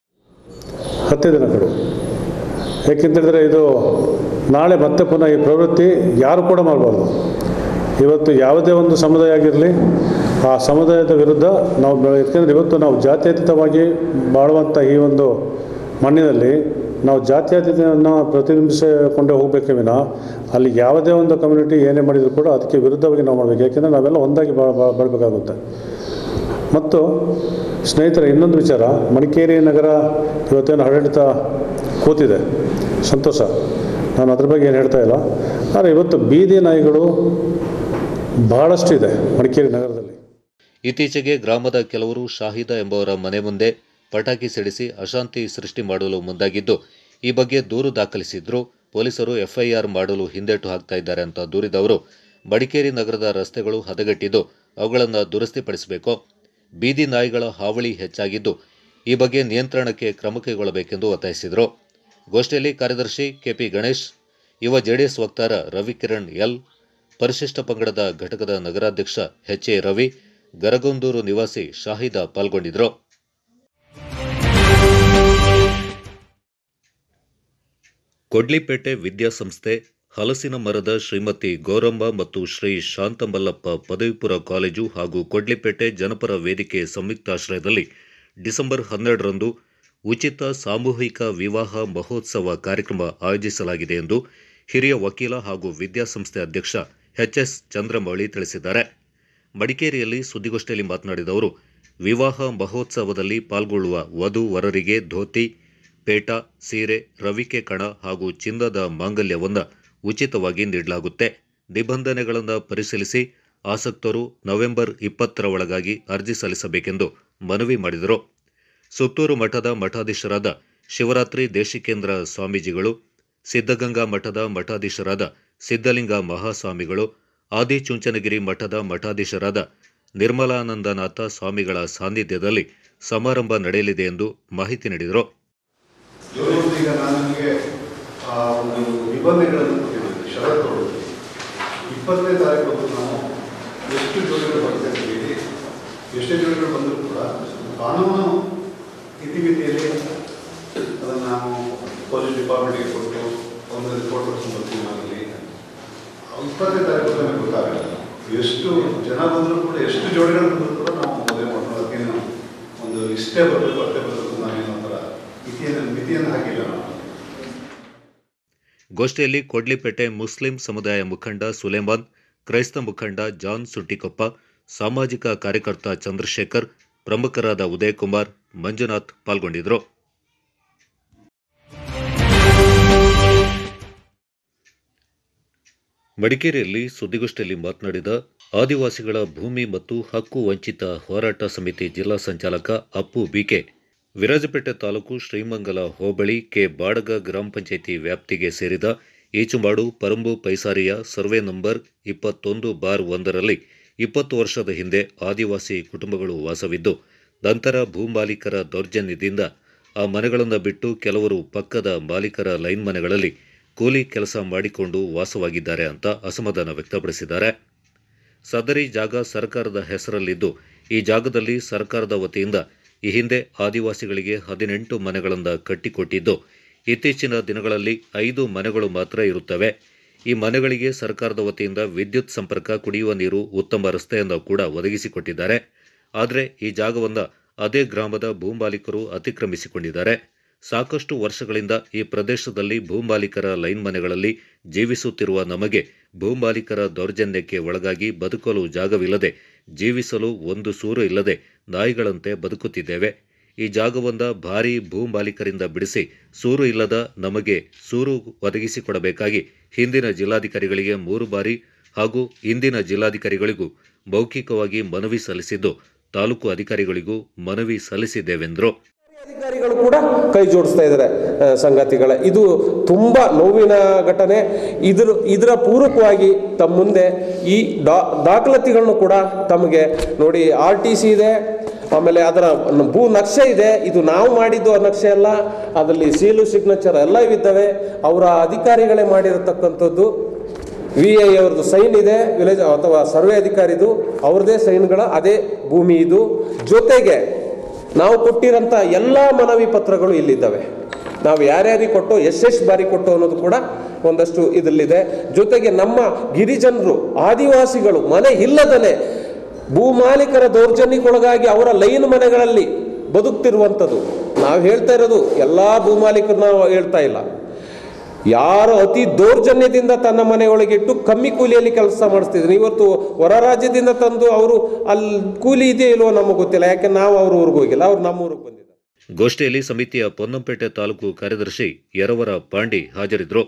ಹತ್ತೇ ದಿನಗಳು ಏಕೆಂತೇಳಿದರೆ ಇದು ನಾಳೆ ಮತ್ತೆ ಪುನಃ ಈ ಪ್ರವೃತ್ತಿ ಯಾರು ಕೂಡ ಮಾಡಬಾರ್ದು ಇವತ್ತು ಯಾವುದೇ ಒಂದು ಸಮುದಾಯ ಆಗಿರಲಿ ಆ ಸಮುದಾಯದ ವಿರುದ್ಧ ನಾವು ಬೆ- ಯಾಕೆಂದರೆ ಇವತ್ತು ನಾವು ಜಾತ್ಯತೀತವಾಗಿ ಬಾಳುವಂಥ ಈ ಒಂದು ಮಣ್ಣಿನಲ್ಲಿ ನಾವು ಜಾತ್ಯತೀತವನ್ನು ಪ್ರತಿಬಿಂಬಿಸಿಕೊಂಡೇ ಹೋಗಬೇಕೇ ವಿನ ಅಲ್ಲಿ ಯಾವುದೇ ಒಂದು ಕಮ್ಯುನಿಟಿ ಏನೇ ಮಾಡಿದರೂ ಕೂಡ ಅದಕ್ಕೆ ವಿರುದ್ಧವಾಗಿ ನಾವು ಮಾಡಬೇಕು ಯಾಕೆಂದರೆ ನಾವೆಲ್ಲ ಒಂದಾಗಿ ಬಾಳ್ ಬಾಳ್- ಬಾಳಬೇಕಾಗುತ್ತೆ ಮತ್ತು ಸ್ನೇಹಿತರೆ ಇನ್ನೊಂದು ವಿಚಾರ ಮಡಿಕೇರಿ ನಗರ ಇವತ್ತೇನು ಆಡಳಿತ ಕೂತಿದೆ ಸಂತೋಷ ನಾನು ಅದ್ರ ಬಗ್ಗೆ ಏನು ಹೇಳ್ತಾ ಇಲ್ಲ ಆದರೆ ಇವತ್ತು ಬೀದಿ ನಾಯಿಗಳು ಬಹಳಷ್ಟು ಇದೆ ಮಡಿಕೇರಿ ನಗರದಲ್ಲಿ ಇತ್ತೀಚೆಗೆ ಗ್ರಾಮದ ಕೆಲವರು ಶಾಹಿದ ಎಂಬುವರ ಮನೆ ಮುಂದೆ ಪಟಾಕಿ ಸಿಡಿಸಿ ಅಶಾಂತಿ ಸೃಷ್ಟಿ ಮಾಡಲು ಮುಂದಾಗಿದ್ದು ಈ ಬಗ್ಗೆ ದೂರು ದಾಖಲಿಸಿದ್ರು ಪೊಲೀಸರು ಎಫ್ಐಆರ್ ಮಾಡಲು ಹಿಂದೇಟು ಹಾಕ್ತಾ ಇದ್ದಾರೆ ಅಂತ ದೂರಿದವರು ಮಡಿಕೇರಿ ನಗರದ ರಸ್ತೆಗಳು ಹದಗೆಟ್ಟಿದ್ದು ಅವುಗಳನ್ನು ದುರಸ್ತಿಪಡಿಸಬೇಕು ಬೀದಿ ನಾಯಿಗಳ ಹಾವಳಿ ಹೆಚ್ಚಾಗಿದ್ದು ಈ ಬಗ್ಗೆ ನಿಯಂತ್ರಣಕ್ಕೆ ಕ್ರಮ ಕೈಗೊಳ್ಳಬೇಕೆಂದು ಒತ್ತಾಯಿಸಿದರು ಗೋಷ್ಠಿಯಲ್ಲಿ ಕಾರ್ಯದರ್ಶಿ ಕೆಪಿ ಗಣೇಶ್ ಯುವ ಜೆಡಿಎಸ್ ವಕ್ತಾರ ರವಿಕಿರಣ್ ಎಲ್ ಪರಿಶಿಷ್ಟ ಪಂಗಡದ ಘಟಕದ ನಗರಾಧ್ಯಕ್ಷ ಎಚ್ ಎ ರವಿ ಗರಗೊಂದೂರು ನಿವಾಸಿ ಶಾಹಿದ ಪಾಲ್ಗೊಂಡಿದ್ದರು ಕೊಡ್ಲಿಪೇಟೆ ವಿದ್ಯಾಸಂಸ್ಥೆ ಹಲಸಿನ ಮರದ ಶ್ರೀಮತಿ ಗೌರಮ್ಮ ಮತ್ತು ಶ್ರೀ ಶಾಂತಮಲ್ಲಪ್ಪ ಪದವಿಪುರ ಕಾಲೇಜು ಹಾಗೂ ಕೊಡ್ಲಿಪೇಟೆ ಜನಪರ ವೇದಿಕೆ ಸಂಯುಕ್ತಾಶ್ರಯದಲ್ಲಿ ಡಿಸೆಂಬರ್ ಹನ್ನೆರಡರಂದು ಉಚಿತ ಸಾಮೂಹಿಕ ವಿವಾಹ ಮಹೋತ್ಸವ ಕಾರ್ಯಕ್ರಮ ಆಯೋಜಿಸಲಾಗಿದೆ ಎಂದು ಹಿರಿಯ ವಕೀಲ ಹಾಗೂ ವಿದ್ಯಾಸಂಸ್ಥೆ ಅಧ್ಯಕ್ಷ ಎಚ್ ಎಸ್ ಚಂದ್ರಮೌಳಿ ತಿಳಿಸಿದ್ದಾರೆ ಮಡಿಕೇರಿಯಲ್ಲಿ ಸುದ್ದಿಗೋಷ್ಠಿಯಲ್ಲಿ ಮಾತನಾಡಿದ ಅವರು ವಿವಾಹ ಮಹೋತ್ಸವದಲ್ಲಿ ಪಾಲ್ಗೊಳ್ಳುವ ವಧು ವರರಿಗೆ ಧೋತಿ ಪೇಟ ಸೀರೆ ರವಿಕೆ ಕಣ ಹಾಗೂ ಚಿನ್ನದ ಮಾಂಗಲ್ಯವನ್ನು ಉಚಿತವಾಗಿ ನೀಡಲಾಗುತ್ತೆ ನಿಬಂಧನೆಗಳನ್ನು ಪರಿಶೀಲಿಸಿ ಆಸಕ್ತರು ನವೆಂಬರ್ ಇಪ್ಪತ್ತರ ಒಳಗಾಗಿ ಅರ್ಜಿ ಸಲ್ಲಿಸಬೇಕೆಂದು ಮನವಿ ಮಾಡಿದರು ಸುತ್ತೂರು ಮಠದ ಮಠಾಧೀಶರಾದ ಶಿವರಾತ್ರಿ ದೇಶಿಕೇಂದ್ರ ಸ್ವಾಮೀಜಿಗಳು ಸಿದ್ಧಗಂಗಾ ಮಠದ ಮಠಾಧೀಶರಾದ ಸಿದ್ಧಲಿಂಗ ಮಹಾಸ್ವಾಮಿಗಳು ಆದಿಚುಂಚನಗಿರಿ ಮಠದ ಮಠಾಧೀಶರಾದ ನಿರ್ಮಲಾನಂದನಾಥ ಸ್ವಾಮಿಗಳ ಸಾನ್ನಿಧ್ಯದಲ್ಲಿ ಸಮಾರಂಭ ನಡೆಯಲಿದೆ ಎಂದು ಮಾಹಿತಿ ನೀಡಿದರು ಇವರು ಈಗ ನಾನು ನಿಮಗೆ ಆ ಒಂದು ನಿಬಂಧನೆಗಳನ್ನು ಕೊಟ್ಟಿದ್ದೀನಿ ಷರತ್ತುಗಳು ಇಪ್ಪತ್ತನೇ ತಾರೀಕು ಬಂದು ನಾವು ಎಷ್ಟು ಜೋಡಿಗಳು ಬರ್ತಾ ಇದ್ದೀವಿ ಎಷ್ಟೇ ಜೋಡಿಗಳು ಬಂದರೂ ಕೂಡ ಕಾನೂನು ಇತಿಮಿತಿಯಲ್ಲಿ ಅದನ್ನು ನಾವು ಪೊಲೀಸ್ ಡಿಪಾರ್ಟ್ಮೆಂಟ್ಗೆ ಕೊಟ್ಟು ಒಂದು ರಿಪೋರ್ಟ್ ಕೊಡ್ಕೊಂಡು ಬರ್ತೀವಿ ನಾವಲ್ಲಿ ಇಪ್ಪತ್ತನೇ ತಾರೀಕು ನಮಗೆ ಗೊತ್ತಾಗಲ್ಲ ಎಷ್ಟು ಜನ ಬಂದರೂ ಕೂಡ ಎಷ್ಟು ಜೋಡಿಗಳು ಬಂದರೂ ಕೂಡ ನಾವು ಮದುವೆ ಮಾಡ್ಕೊಂಡು ಅದಕ್ಕೇನು ಒಂದು ಇಷ್ಟೇ ಬರಬೇಕು ಅಷ್ಟೇ ಬರಬೇಕು ನಾವೇನು ಥರ ಮಿತಿಯನ್ನು ಮಿತಿಯನ್ನು ಹಾಕಿಲ್ಲ ನಾವು ಗೋಷ್ಠಿಯಲ್ಲಿ ಕೊಡ್ಲಿಪೇಟೆ ಮುಸ್ಲಿಂ ಸಮುದಾಯ ಮುಖಂಡ ಸುಲೇಮಾನ್ ಕ್ರೈಸ್ತ ಮುಖಂಡ ಜಾನ್ ಸುಟ್ಟಿಕೊಪ್ಪ ಸಾಮಾಜಿಕ ಕಾರ್ಯಕರ್ತ ಚಂದ್ರಶೇಖರ್ ಪ್ರಮುಖರಾದ ಉದಯಕುಮಾರ್ ಮಂಜುನಾಥ್ ಪಾಲ್ಗೊಂಡಿದ್ದರು ಮಡಿಕೇರಿಯಲ್ಲಿ ಸುದ್ದಿಗೋಷ್ಠಿಯಲ್ಲಿ ಮಾತನಾಡಿದ ಆದಿವಾಸಿಗಳ ಭೂಮಿ ಮತ್ತು ಹಕ್ಕು ವಂಚಿತ ಹೋರಾಟ ಸಮಿತಿ ಜಿಲ್ಲಾ ಸಂಚಾಲಕ ಅಪ್ಪು ಬಿಕೆ ವಿರಾಜಪೇಟೆ ತಾಲೂಕು ಶ್ರೀಮಂಗಲ ಹೋಬಳಿ ಕೆ ಬಾಡಗ ಗ್ರಾಮ ಪಂಚಾಯಿತಿ ವ್ಯಾಪ್ತಿಗೆ ಸೇರಿದ ಈಚುಮಾಡು ಪರಂಬು ಪೈಸಾರಿಯ ಸರ್ವೆ ನಂಬರ್ ಇಪ್ಪತ್ತೊಂದು ಬಾರ್ ಒಂದರಲ್ಲಿ ಇಪ್ಪತ್ತು ವರ್ಷದ ಹಿಂದೆ ಆದಿವಾಸಿ ಕುಟುಂಬಗಳು ವಾಸವಿದ್ದು ನಂತರ ಭೂಮಾಲೀಕರ ದೌರ್ಜನ್ಯದಿಂದ ಆ ಮನೆಗಳನ್ನು ಬಿಟ್ಟು ಕೆಲವರು ಪಕ್ಕದ ಮಾಲೀಕರ ಲೈನ್ ಮನೆಗಳಲ್ಲಿ ಕೂಲಿ ಕೆಲಸ ಮಾಡಿಕೊಂಡು ವಾಸವಾಗಿದ್ದಾರೆ ಅಂತ ಅಸಮಾಧಾನ ವ್ಯಕ್ತಪಡಿಸಿದ್ದಾರೆ ಸದರಿ ಜಾಗ ಸರ್ಕಾರದ ಹೆಸರಲ್ಲಿದ್ದು ಈ ಜಾಗದಲ್ಲಿ ಸರ್ಕಾರದ ವತಿಯಿಂದ ಈ ಹಿಂದೆ ಆದಿವಾಸಿಗಳಿಗೆ ಹದಿನೆಂಟು ಮನೆಗಳನ್ನು ಕಟ್ಟಿಕೊಟ್ಟಿದ್ದು ಇತ್ತೀಚಿನ ದಿನಗಳಲ್ಲಿ ಐದು ಮನೆಗಳು ಮಾತ್ರ ಇರುತ್ತವೆ ಈ ಮನೆಗಳಿಗೆ ಸರ್ಕಾರದ ವತಿಯಿಂದ ವಿದ್ಯುತ್ ಸಂಪರ್ಕ ಕುಡಿಯುವ ನೀರು ಉತ್ತಮ ರಸ್ತೆಯನ್ನು ಕೂಡ ಒದಗಿಸಿಕೊಟ್ಟಿದ್ದಾರೆ ಆದರೆ ಈ ಜಾಗವನ್ನು ಅದೇ ಗ್ರಾಮದ ಭೂಮಾಲೀಕರು ಅತಿಕ್ರಮಿಸಿಕೊಂಡಿದ್ದಾರೆ ಸಾಕಷ್ಟು ವರ್ಷಗಳಿಂದ ಈ ಪ್ರದೇಶದಲ್ಲಿ ಭೂಮಾಲೀಕರ ಲೈನ್ ಮನೆಗಳಲ್ಲಿ ಜೀವಿಸುತ್ತಿರುವ ನಮಗೆ ಭೂಮಾಲೀಕರ ದೌರ್ಜನ್ಯಕ್ಕೆ ಒಳಗಾಗಿ ಬದುಕಲು ಜಾಗವಿಲ್ಲದೆ ಜೀವಿಸಲು ಒಂದು ಸೂರು ಇಲ್ಲದೆ ನಾಯಿಗಳಂತೆ ಬದುಕುತ್ತಿದ್ದೇವೆ ಈ ಜಾಗವೊಂದ ಭಾರೀ ಭೂಮಾಲೀಕರಿಂದ ಬಿಡಿಸಿ ಸೂರು ಇಲ್ಲದ ನಮಗೆ ಸೂರು ಒದಗಿಸಿಕೊಡಬೇಕಾಗಿ ಹಿಂದಿನ ಜಿಲ್ಲಾಧಿಕಾರಿಗಳಿಗೆ ಮೂರು ಬಾರಿ ಹಾಗೂ ಇಂದಿನ ಜಿಲ್ಲಾಧಿಕಾರಿಗಳಿಗೂ ಮೌಖಿಕವಾಗಿ ಮನವಿ ಸಲ್ಲಿಸಿದ್ದು ತಾಲೂಕು ಅಧಿಕಾರಿಗಳಿಗೂ ಮನವಿ ಸಲ್ಲಿಸಿದ್ದೇವೆಂದರು ಅಧಿಕಾರಿಗಳು ಕೂಡ ಕೈ ಜೋಡಿಸ್ತಾ ಇದ್ದಾರೆ ಆ, ಸಂಗತಿಗಳ ಇದು ತುಂಬ ನೋವಿನ ಘಟನೆ ಇದ್ರ ಇದರ ಪೂರಕವಾಗಿ ತಮ್ಮ ಮುಂದೆ ಈ ಡಾ ದಾಖಲಾತಿಗಳನ್ನು ಕೂಡ ತಮಗೆ ನೋಡಿ ಆರ್ ಟಿ ಸಿ ಇದೆ ಆಮೇಲೆ ಅದರ ಭೂ ನಕ್ಷೆ ಇದೆ ಇದು ನಾವು ಮಾಡಿದ್ದು ಆ ನಕ್ಷೆ ಅಲ್ಲ ಅದರಲ್ಲಿ ಸೀಲು ಸಿಗ್ನೇಚರ್ ಎಲ್ಲ ಇದ್ದಾವೆ ಅವರ ಅಧಿಕಾರಿಗಳೇ ಮಾಡಿರತಕ್ಕಂಥದ್ದು ವಿ ಐ ಅವ್ರದ್ದು ಸೈನ್ ಇದೆ ವಿಲೇಜ್ ಅಥವಾ ಸರ್ವೆ ಅಧಿಕಾರಿದು ಅವ್ರದ್ದೇ ಸೈನ್ಗಳ ಅದೇ ಭೂಮಿ ಇದು ಜೊತೆಗೆ ನಾವು ಕೊಟ್ಟಿರೋಂಥ ಎಲ್ಲ ಮನವಿ ಪತ್ರಗಳು ಇಲ್ಲಿದ್ದಾವೆ ನಾವು ಯಾರ್ಯಾರಿಗೆ ಕೊಟ್ಟು ಎಷ್ಟೆಷ್ಟು ಬಾರಿ ಕೊಟ್ಟು ಅನ್ನೋದು ಕೂಡ ಒಂದಷ್ಟು ಇದರಲ್ಲಿದೆ ಜೊತೆಗೆ ನಮ್ಮ ಗಿರಿಜನರು ಆದಿವಾಸಿಗಳು ಮನೆ ಇಲ್ಲದಲೆ ಭೂಮಾಲೀಕರ ದೌರ್ಜನ್ಯಕ್ಕೊಳಗಾಗಿ ಅವರ ಲೈನ್ ಮನೆಗಳಲ್ಲಿ ಬದುಕ್ತಿರುವಂಥದ್ದು ನಾವು ಹೇಳ್ತಾ ಇರೋದು ಎಲ್ಲ ಭೂಮಾಲೀಕರು ನಾವು ಹೇಳ್ತಾ ಇಲ್ಲ ಯಾರು ಅತಿ ದೌರ್ಜನ್ಯದಿಂದ ತನ್ನ ಮನೆಯೊಳಗಿಟ್ಟು ಕಮ್ಮಿ ಕೂಲಿಯಲ್ಲಿ ಕೆಲಸ ಮಾಡಿಸ್ತಿದ್ರು ಇವತ್ತು ಹೊರ ರಾಜ್ಯದಿಂದ ತಂದು ಅವರು ಅಲ್ಲಿ ಕೂಲಿ ಇದೆಯೋ ಇಲ್ವೋ ನಮಗೆ ಗೊತ್ತಿಲ್ಲ ಯಾಕೆ ನಾವು ಅವ್ರ ಊರಿಗೆ ಹೋಗಿಲ್ಲ ಅವ್ರು ನಮ್ಮ ಊರಿಗೆ ಬಂದಿದ್ದಾರೆ ಗೋಷ್ಠಿಯಲ್ಲಿ ಸಮಿತಿಯ ಪೊನ್ನಂಪೇಟೆ ತಾಲೂಕು ಕಾರ್ಯದರ್ಶಿ ಯರವರ ಪಾಂಡಿ ಹಾಜರಿದ್ದರು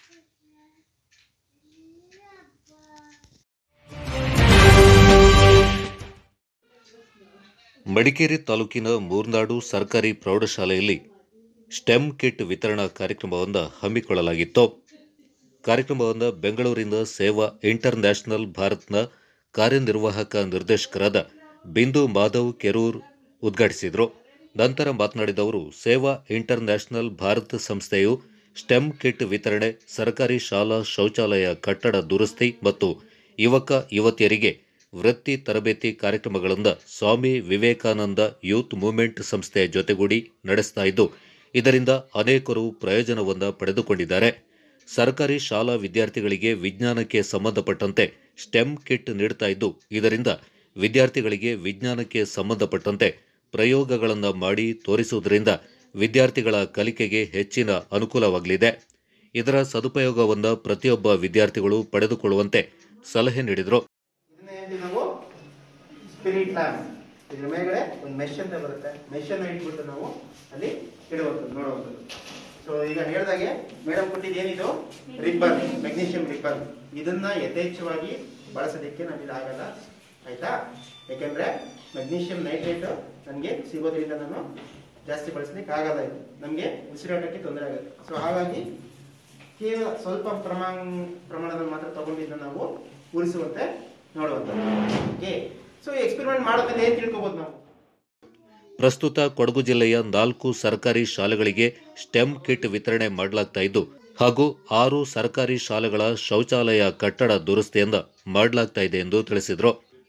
ಮಡಿಕೇರಿ ತಾಲೂಕಿನ ಮೂರ್ನಾಡು ಸರ್ಕಾರಿ ಪ್ರೌಢಶಾಲೆಯಲ್ಲಿ ಸ್ಟೆಮ್ ಕಿಟ್ ವಿತರಣಾ ಕಾರ್ಯಕ್ರಮವನ್ನು ಹಮ್ಮಿಕೊಳ್ಳಲಾಗಿತ್ತು ಕಾರ್ಯಕ್ರಮವನ್ನು ಬೆಂಗಳೂರಿನ ಸೇವಾ ಇಂಟರ್ ನ್ಯಾಷನಲ್ ಭಾರತ್ನ ಕಾರ್ಯನಿರ್ವಾಹಕ ನಿರ್ದೇಶಕರಾದ ಬಿಂದು ಮಾಧವ್ ಕೆರೂರ್ ಉದ್ಘಾಟಿಸಿದರು ನಂತರ ಮಾತನಾಡಿದ ಅವರು ಸೇವಾ ಇಂಟರ್ ನ್ಯಾಷನಲ್ ಭಾರತ್ ಸಂಸ್ಥೆಯು ಸ್ಟೆಮ್ ಕಿಟ್ ವಿತರಣೆ ಸರ್ಕಾರಿ ಶಾಲಾ ಶೌಚಾಲಯ ಕಟ್ಟಡ ದುರಸ್ತಿ ಮತ್ತು ಯುವಕ ಯುವತಿಯರಿಗೆ ವೃತ್ತಿ ತರಬೇತಿ ಕಾರ್ಯಕ್ರಮಗಳಿಂದ ಸ್ವಾಮಿ ವಿವೇಕಾನಂದ ಯೂತ್ ಮೂವ್ಮೆಂಟ್ ಸಂಸ್ಥೆಯ ಜೊತೆಗೂಡಿ ನಡೆಸ್ತಾ ಇದ್ದು ಇದರಿಂದ ಅನೇಕರು ಪ್ರಯೋಜನವನ್ನು ಪಡೆದುಕೊಂಡಿದ್ದಾರೆ ಸರ್ಕಾರಿ ಶಾಲಾ ವಿದ್ಯಾರ್ಥಿಗಳಿಗೆ ವಿಜ್ಞಾನಕ್ಕೆ ಸಂಬಂಧಪಟ್ಟಂತೆ ಸ್ಟೆಮ್ ಕಿಟ್ ನೀಡ್ತಾ ಇದ್ದು ಇದರಿಂದ ವಿದ್ಯಾರ್ಥಿಗಳಿಗೆ ವಿಜ್ಞಾನಕ್ಕೆ ಸಂಬಂಧಪಟ್ಟಂತೆ ಪ್ರಯೋಗಗಳನ್ನು ಮಾಡಿ ತೋರಿಸುವುದರಿಂದ ವಿದ್ಯಾರ್ಥಿಗಳ ಕಲಿಕೆಗೆ ಹೆಚ್ಚಿನ ಅನುಕೂಲವಾಗಲಿದೆ ಇದರ ಸದುಪಯೋಗವನ್ನು ಪ್ರತಿಯೊಬ್ಬ ವಿದ್ಯಾರ್ಥಿಗಳು ಪಡೆದುಕೊಳ್ಳುವಂತೆ ಸಲಹೆ ನೀಡಿದರು ನಾವು ಸ್ಪಿರಿಟ್ ಲ್ಯಾಂಪ್ ಇದ್ರ ಮೇಲ್ಗಡೆ ಒಂದು ಮೆಶ್ ಅಂತ ಬರುತ್ತೆ ಮೆಶ್ ಅನ್ನು ಇಟ್ಬಿಟ್ಟು ನಾವು ಅಲ್ಲಿ ಇಡುವಂಥದ್ದು ನೋಡುವಂಥದ್ದು ಸೊ ಈಗ ಹೇಳ್ದಾಗೆ ಮೇಡಮ್ ಕೊಟ್ಟಿದ್ದು ಏನಿದು ರಿಬ್ಬನ್ ಮೆಗ್ನೀಷಿಯಂ ರಿಬ್ಬನ್ ಇದನ್ನ ಯಥೇಚ್ಛವಾಗಿ ಬಳಸೋದಕ್ಕೆ ನಮಗೆ ಆಗಲ್ಲ ಆಯ್ತಾ ಯಾಕೆಂದ್ರೆ ಮೆಗ್ನೀಷಿಯಂ ನೈಟ್ರೇಟ್ ನನಗೆ ಸಿಗೋದ್ರಿಂದ ನಾನು ಜಾಸ್ತಿ ಬಳಸಲಿಕ್ಕೆ ಆಗಲ್ಲ ಇದು ನಮಗೆ ಉಸಿರಾಟಕ್ಕೆ ತೊಂದರೆ ಆಗುತ್ತೆ ಸೊ ಹಾಗಾಗಿ ಕೇವಲ ಸ್ವಲ್ಪ ಪ್ರಮಾಣ ಪ್ರಮಾಣದಲ್ಲಿ ಮಾತ್ರ ತಗೊಂಡಿದ್ದನ್ನ ನಾವು ಉಳಿಸುವಂತೆ ನೋಡುವಂಥದ್ದು ಓಕೆ ಸೊ ಎಕ್ಸ್ಪೆರಿಮೆಂಟ್ ಮಾಡೋದ್ರಿಂದ ಏನು ತಿಳ್ಕೊಬೋದು ನಾವು ಪ್ರಸ್ತುತ ಕೊಡಗು ಜಿಲ್ಲೆಯ ನಾಲ್ಕು ಸರ್ಕಾರಿ ಶಾಲೆಗಳಿಗೆ ಸ್ಟೆಮ್ ಕಿಟ್ ವಿತರಣೆ ಮಾಡಲಾಗ್ತಾ ಇದ್ದು ಹಾಗೂ ಆರು ಸರ್ಕಾರಿ ಶಾಲೆಗಳ ಶೌಚಾಲಯ ಕಟ್ಟಡ ದುರಸ್ತಿಯಿಂದ ಮಾಡಲಾಗ್ತಾ ಇದೆ ಎಂದು ತಿಳಿಸಿದರು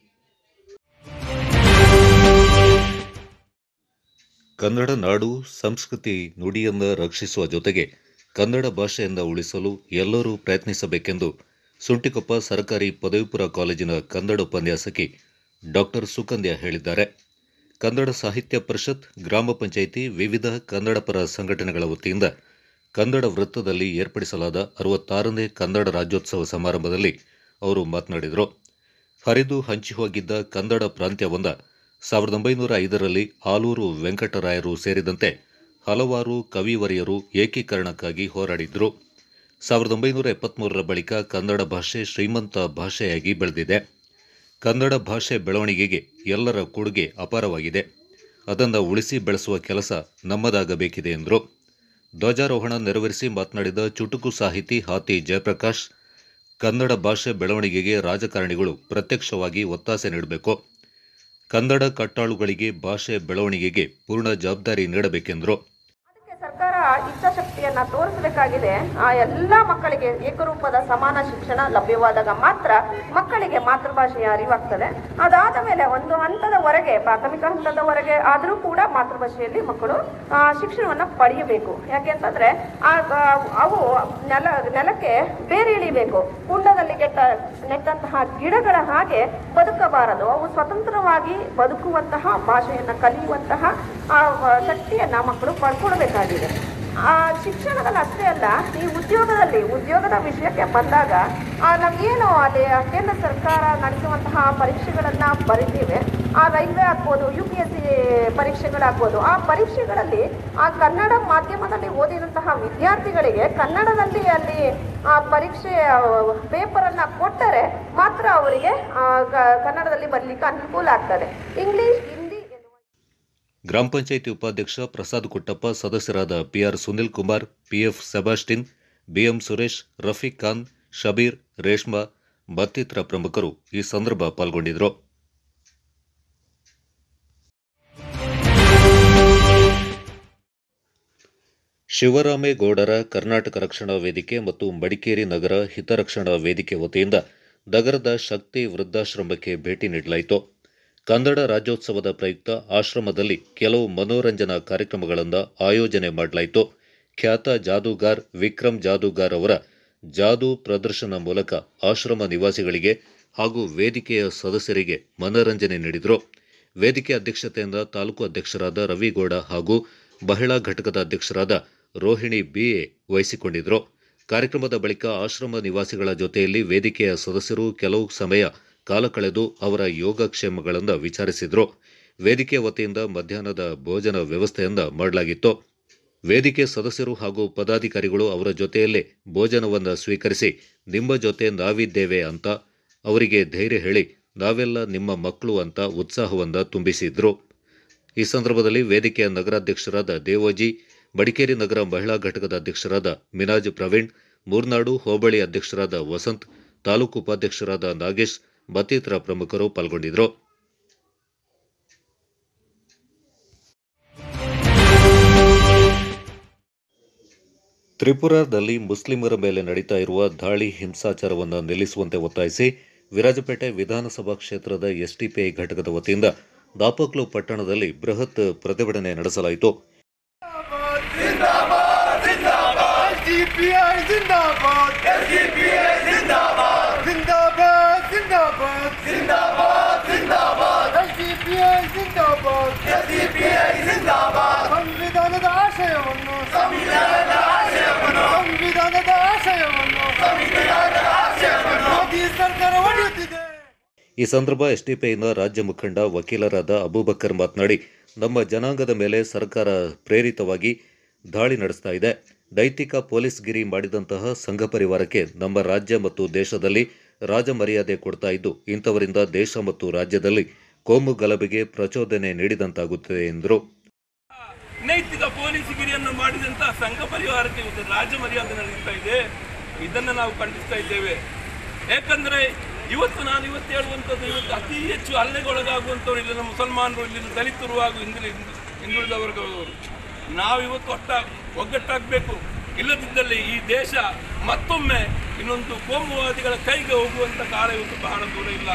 ಕನ್ನಡ ನಾಡು ಸಂಸ್ಕೃತಿ ನುಡಿಯನ್ನು ರಕ್ಷಿಸುವ ಜೊತೆಗೆ ಕನ್ನಡ ಭಾಷೆಯಿಂದ ಉಳಿಸಲು ಎಲ್ಲರೂ ಪ್ರಯತ್ನಿಸಬೇಕೆಂದು ಸುಂಟಿಕೊಪ್ಪ ಸರ್ಕಾರಿ ಪದವಿಪುರ ಕಾಲೇಜಿನ ಕನ್ನಡ ಉಪನ್ಯಾಸಕಿ ಡಾಕ್ಟರ್ ಸುಕನ್ಯಾ ಹೇಳಿದ್ದಾರೆ ಕನ್ನಡ ಸಾಹಿತ್ಯ ಪರಿಷತ್ ಗ್ರಾಮ ಪಂಚಾಯಿತಿ ವಿವಿಧ ಕನ್ನಡಪರ ಸಂಘಟನೆಗಳ ವತಿಯಿಂದ ಕನ್ನಡ ವೃತ್ತದಲ್ಲಿ ಏರ್ಪಡಿಸಲಾದ ಅರವತ್ತಾರನೇ ಕನ್ನಡ ರಾಜ್ಯೋತ್ಸವ ಸಮಾರಂಭದಲ್ಲಿ ಅವರು ಮಾತನಾಡಿದರು ಹರಿದು ಹಂಚಿಹೋಗಿದ್ದ ಕನ್ನಡ ಪ್ರಾಂತ್ಯವೊಂದ ಸಾವಿರದ ಒಂಬೈನೂರ ಐದರಲ್ಲಿ ಆಲೂರು ವೆಂಕಟರಾಯರು ಸೇರಿದಂತೆ ಹಲವಾರು ಕವಿವರಿಯರು ಏಕೀಕರಣಕ್ಕಾಗಿ ಹೋರಾಡಿದ್ರು ಸಾವಿರದ ಒಂಬೈನೂರ ಎಪ್ಪತ್ತ್ಮೂರರ ಬಳಿಕ ಕನ್ನಡ ಭಾಷೆ ಶ್ರೀಮಂತ ಭಾಷೆಯಾಗಿ ಬೆಳೆದಿದೆ ಕನ್ನಡ ಭಾಷೆ ಬೆಳವಣಿಗೆಗೆ ಎಲ್ಲರ ಕೊಡುಗೆ ಅಪಾರವಾಗಿದೆ ಅದನ್ನು ಉಳಿಸಿ ಬೆಳೆಸುವ ಕೆಲಸ ನಮ್ಮದಾಗಬೇಕಿದೆ ಎಂದರು ಧ್ವಜಾರೋಹಣ ನೆರವೇರಿಸಿ ಮಾತನಾಡಿದ ಚುಟುಕು ಸಾಹಿತಿ ಹಾತಿ ಜಯಪ್ರಕಾಶ್ ಕನ್ನಡ ಭಾಷೆ ಬೆಳವಣಿಗೆಗೆ ರಾಜಕಾರಣಿಗಳು ಪ್ರತ್ಯಕ್ಷವಾಗಿ ಒತ್ತಾಸೆ ನೀಡಬೇಕು ಕನ್ನಡ ಕಟ್ಟಾಳುಗಳಿಗೆ ಭಾಷೆ ಬೆಳವಣಿಗೆಗೆ ಪೂರ್ಣ ಜವಾಬ್ದಾರಿ ನೀಡಬೇಕೆಂದರು ಸರ್ಕಾರ ಇಚ್ಛಾಶಕ್ತಿ ದೃಷ್ಟಿಯನ್ನ ತೋರಿಸಬೇಕಾಗಿದೆ ಆ ಎಲ್ಲ ಮಕ್ಕಳಿಗೆ ಏಕರೂಪದ ಸಮಾನ ಶಿಕ್ಷಣ ಲಭ್ಯವಾದಾಗ ಮಾತ್ರ ಮಕ್ಕಳಿಗೆ ಮಾತೃಭಾಷೆಯ ಅರಿವಾಗ್ತದೆ ಅದಾದ ಮೇಲೆ ಒಂದು ಹಂತದವರೆಗೆ ಪ್ರಾಥಮಿಕ ಹಂತದವರೆಗೆ ಆದರೂ ಕೂಡ ಮಾತೃಭಾಷೆಯಲ್ಲಿ ಮಕ್ಕಳು ಆ, ಶಿಕ್ಷಣವನ್ನ ಪಡೆಯಬೇಕು ಯಾಕೆ ಅಂತಂದ್ರೆ ಆ ಆ, ಅವು ನೆಲ ನೆಲಕ್ಕೆ ಬೇರೆ ಇಳಿಬೇಕು ಕುಂಡದಲ್ಲಿ ಕೆಟ್ಟ ನೆಟ್ಟಂತಹ ಗಿಡಗಳ ಹಾಗೆ ಬದುಕಬಾರದು ಅವು ಸ್ವತಂತ್ರವಾಗಿ ಬದುಕುವಂತಹ ಭಾಷೆಯನ್ನ ಕಲಿಯುವಂತಹ ಆ ವ- ಶಕ್ತಿಯನ್ನ ಮಕ್ಕಳು ಪಡ್ಕೊಳ್ಬೇಕಾಗಿದೆ ಆ ಶಿಕ್ಷಣದಲ್ಲಿ ಅಷ್ಟೇ ಅಲ್ಲ ಈ ಉದ್ಯೋಗದಲ್ಲಿ ಉದ್ಯೋಗದ ವಿಷಯಕ್ಕೆ ಬಂದಾಗ ಆ, ನಾವೇನು ಅಲ್ಲಿ ಕೇಂದ್ರ ಸರ್ಕಾರ ನಡೆಸುವಂತಹ ಪರೀಕ್ಷೆಗಳನ್ನ ಬರಿತೀವಿ ಆ ರೈಲ್ವೆ ಆಗ್ಬೋದು ಯು ಪಿ ಎಸ್ ಸಿ ಪರೀಕ್ಷೆಗಳಾಗ್ಬೋದು ಆ ಪರೀಕ್ಷೆಗಳಲ್ಲಿ ಆ ಕನ್ನಡ ಮಾಧ್ಯಮದಲ್ಲಿ ಓದಿದಂತಹ ವಿದ್ಯಾರ್ಥಿಗಳಿಗೆ ಕನ್ನಡದಲ್ಲಿ ಅಲ್ಲಿ ಆ ಪರೀಕ್ಷೆ ಪೇಪರನ್ನು ಕೊಟ್ಟರೆ ಮಾತ್ರ ಅವರಿಗೆ ಆ, ಕ- ಕನ್ನಡದಲ್ಲಿ ಬರಲಿಕ್ಕೆ ಅನುಕೂಲ ಆಗ್ತದೆ ಇಂಗ್ಲಿಷ್ ಹಿಂದಿ ಗ್ರಾಮ ಪಂಚಾಯಿತಿ ಉಪಾಧ್ಯಕ್ಷ ಪ್ರಸಾದ್ ಕುಟ್ಟಪ್ಪ ಸದಸ್ಯರಾದ PR Sunil Kumar PF Sebastian BM Suresh Rafiq Khan Shabir Reshma ಮತ್ತಿತರ ಪ್ರಮುಖರು ಈ ಸಂದರ್ಭ ಪಾಲ್ಗೊಂಡಿದ್ದರು ಶಿವರಾಮೇಗೌಡರ ಕರ್ನಾಟಕ ರಕ್ಷಣಾ ವೇದಿಕೆ ಮತ್ತು ಮಡಿಕೇರಿ ನಗರ ಹಿತರಕ್ಷಣಾ ವೇದಿಕೆ ವತಿಯಿಂದ ನಗರದ ಶಕ್ತಿ ವೃದ್ಧಾಶ್ರಮಕ್ಕೆ ಭೇಟಿ ನೀಡಲಾಯಿತು ಕನ್ನಡ ರಾಜ್ಯೋತ್ಸವದ ಪ್ರಯುಕ್ತ ಆಶ್ರಮದಲ್ಲಿ ಕೆಲವು ಮನೋರಂಜನಾ ಕಾರ್ಯಕ್ರಮಗಳನ್ನು ಆಯೋಜನೆ ಮಾಡಲಾಯಿತು ಖ್ಯಾತ ಜಾದೂಗಾರ್ ವಿಕ್ರಮ್ ಜಾದೂಗಾರ್ ಅವರ ಜಾದೂ ಪ್ರದರ್ಶನ ಮೂಲಕ ಆಶ್ರಮ ನಿವಾಸಿಗಳಿಗೆ ಹಾಗೂ ವೇದಿಕೆಯ ಸದಸ್ಯರಿಗೆ ಮನರಂಜನೆ ನೀಡಿದರು ವೇದಿಕೆ ಅಧ್ಯಕ್ಷತೆಯಿಂದ ತಾಲೂಕು ಅಧ್ಯಕ್ಷರಾದ ರವಿಗೌಡ ಹಾಗೂ ಮಹಿಳಾ ಘಟಕದ ಅಧ್ಯಕ್ಷರಾದ ರೋಹಿಣಿ ಬಿಎ ವಹಿಸಿಕೊಂಡಿದ್ದರು ಕಾರ್ಯಕ್ರಮದ ಬಳಿಕ ಆಶ್ರಮ ನಿವಾಸಿಗಳ ಜೊತೆಯಲ್ಲಿ ವೇದಿಕೆಯ ಸದಸ್ಯರು ಕೆಲವು ಸಮಯ ಕಾಲ ಕಳೆದು ಅವರ ಯೋಗಕ್ಷೇಮಗಳನ್ನು ವಿಚಾರಿಸಿದರು ವೇದಿಕೆ ವತಿಯಿಂದ ಮಧ್ಯಾಹ್ನದ ಭೋಜನ ವ್ಯವಸ್ಥೆಯನ್ನ ಮಾಡಲಾಗಿತ್ತು ವೇದಿಕೆ ಸದಸ್ಯರು ಹಾಗೂ ಪದಾಧಿಕಾರಿಗಳು ಅವರ ಜೊತೆಯಲ್ಲೇ ಭೋಜನವನ್ನು ಸ್ವೀಕರಿಸಿ ನಿಮ್ಮ ಜೊತೆ ನಾವಿದ್ದೇವೆ ಅಂತ ಅವರಿಗೆ ಧೈರ್ಯ ಹೇಳಿ ನಾವೆಲ್ಲ ನಿಮ್ಮ ಮಕ್ಕಳು ಅಂತ ಉತ್ಸಾಹವನ್ನು ತುಂಬಿಸಿದ್ರು ಈ ಸಂದರ್ಭದಲ್ಲಿ ವೇದಿಕೆಯ ನಗರಾಧ್ಯಕ್ಷರಾದ ದೇವೋಜಿ ಮಡಿಕೇರಿ ನಗರ ಮಹಿಳಾ ಘಟಕದ ಅಧ್ಯಕ್ಷರಾದ ಮಿನಾಜ್ ಪ್ರವೀಣ್ ಮೂರ್ನಾಡು ಹೋಬಳಿ ಅಧ್ಯಕ್ಷರಾದ ವಸಂತ್ ತಾಲೂಕು ಉಪಾಧ್ಯಕ್ಷರಾದ ನಾಗೇಶ್ ಮತ್ತಿತರ ಪ್ರಮುಖರು ಪಾಲ್ಗೊಂಡಿದ್ದರು ತ್ರಿಪುರಾದಲ್ಲಿ ಮುಸ್ಲಿಮರ ಮೇಲೆ ನಡೀತಾ ಇರುವ ದಾಳಿ ಹಿಂಸಾಚಾರವನ್ನು ನಿಲ್ಲಿಸುವಂತೆ ಒತ್ತಾಯಿಸಿ ವಿರಾಜಪೇಟೆ ವಿಧಾನಸಭಾ ಕ್ಷೇತ್ರದ ಎಸ್ಟಿಪಿಐ ಘಟಕದ ವತಿಯಿಂದ ದಾಪಕ್ಲು ಪಟ್ಟಣದಲ್ಲಿ ಬೃಹತ್ ಪ್ರತಿಭಟನೆ ನಡೆಸಲಾಯಿತು ಸಂವಿಧಾನದ ಆಶಯವನ್ನು ಸಂವಿಧಾನದ ಆಶಯವನ್ನು ಮೋದಿ ಸರ್ಕಾರ ಒಡೆಯುತ್ತಿದೆ ಈ ಸಂದರ್ಭ ಎಸ್ಡಿಪಿಐನ ರಾಜ್ಯ ಮುಖಂಡ ವಕೀಲರಾದ ಅಬೂಬಕ್ಕರ್ ಮಾತನಾಡಿ ನಮ್ಮ ಜನಾಂಗದ ಮೇಲೆ ಸರ್ಕಾರ ಪ್ರೇರಿತವಾಗಿ ದಾಳಿ ನಡೆಸ್ತಾ ಇದೆ ನೈತಿಕ ಪೊಲೀಸ್ಗಿರಿ ಮಾಡಿದಂತಹ ಸಂಘ ಪರಿವಾರಕ್ಕೆ ನಮ್ಮ ರಾಜ್ಯ ಮತ್ತು ದೇಶದಲ್ಲಿ ರಾಜಮರ್ಯಾದೆ ಕೊಡ್ತಾ ಇದ್ದು ಇಂಥವರಿಂದ ದೇಶ ಮತ್ತು ರಾಜ್ಯದಲ್ಲಿ ಕೋಮು ಗಲಭೆಗೆ ಪ್ರಚೋದನೆ ನೀಡಿದಂತಾಗುತ್ತದೆ ಎಂದರು ನೈತಿಕ ಪೊಲೀಸ್ಗಿರಿಯನ್ನು ಮಾಡಿದಂತಹ ಸಂಘ ಪರಿವಾರಕ್ಕೆ ಇವತ್ತು ರಾಜ್ಯ ಮರ್ಯಾದೆ ನಡೆಯುತ್ತಾ ಇದೆ ಇದನ್ನು ನಾವು ಖಂಡಿಸ್ತಾ ಇದ್ದೇವೆ ಯಾಕಂದ್ರೆ ಇವತ್ತು ನಾನು ಇವತ್ತು ಹೇಳುವಂಥದ್ದು ಇವತ್ತು ಅತಿ ಹೆಚ್ಚು ಹಲ್ಲೆಗೊಳಗಾಗುವಂಥವ್ರು ಇಲ್ಲಿನ ಮುಸಲ್ಮಾನರು ಇಲ್ಲಿನ ದಲಿತರು ಹಾಗೂ ಹಿಂದುಳಿ ಹಿಂದುಳಿದ ವರ್ಗದವರು ನಾವು ಇವತ್ತು ಒಟ್ಟ ಒಗ್ಗಟ್ಟಾಗಬೇಕು ಇಲ್ಲದಿದ್ದಲ್ಲಿ ಈ ದೇಶ ಮತ್ತೊಮ್ಮೆ ಇನ್ನೊಂದು ಕೋಮುವಾದಿಗಳ ಕೈಗೆ ಹೋಗುವಂಥ ಕಾಲ ಇವತ್ತು ಬಹಳ ದೂರ ಇಲ್ಲ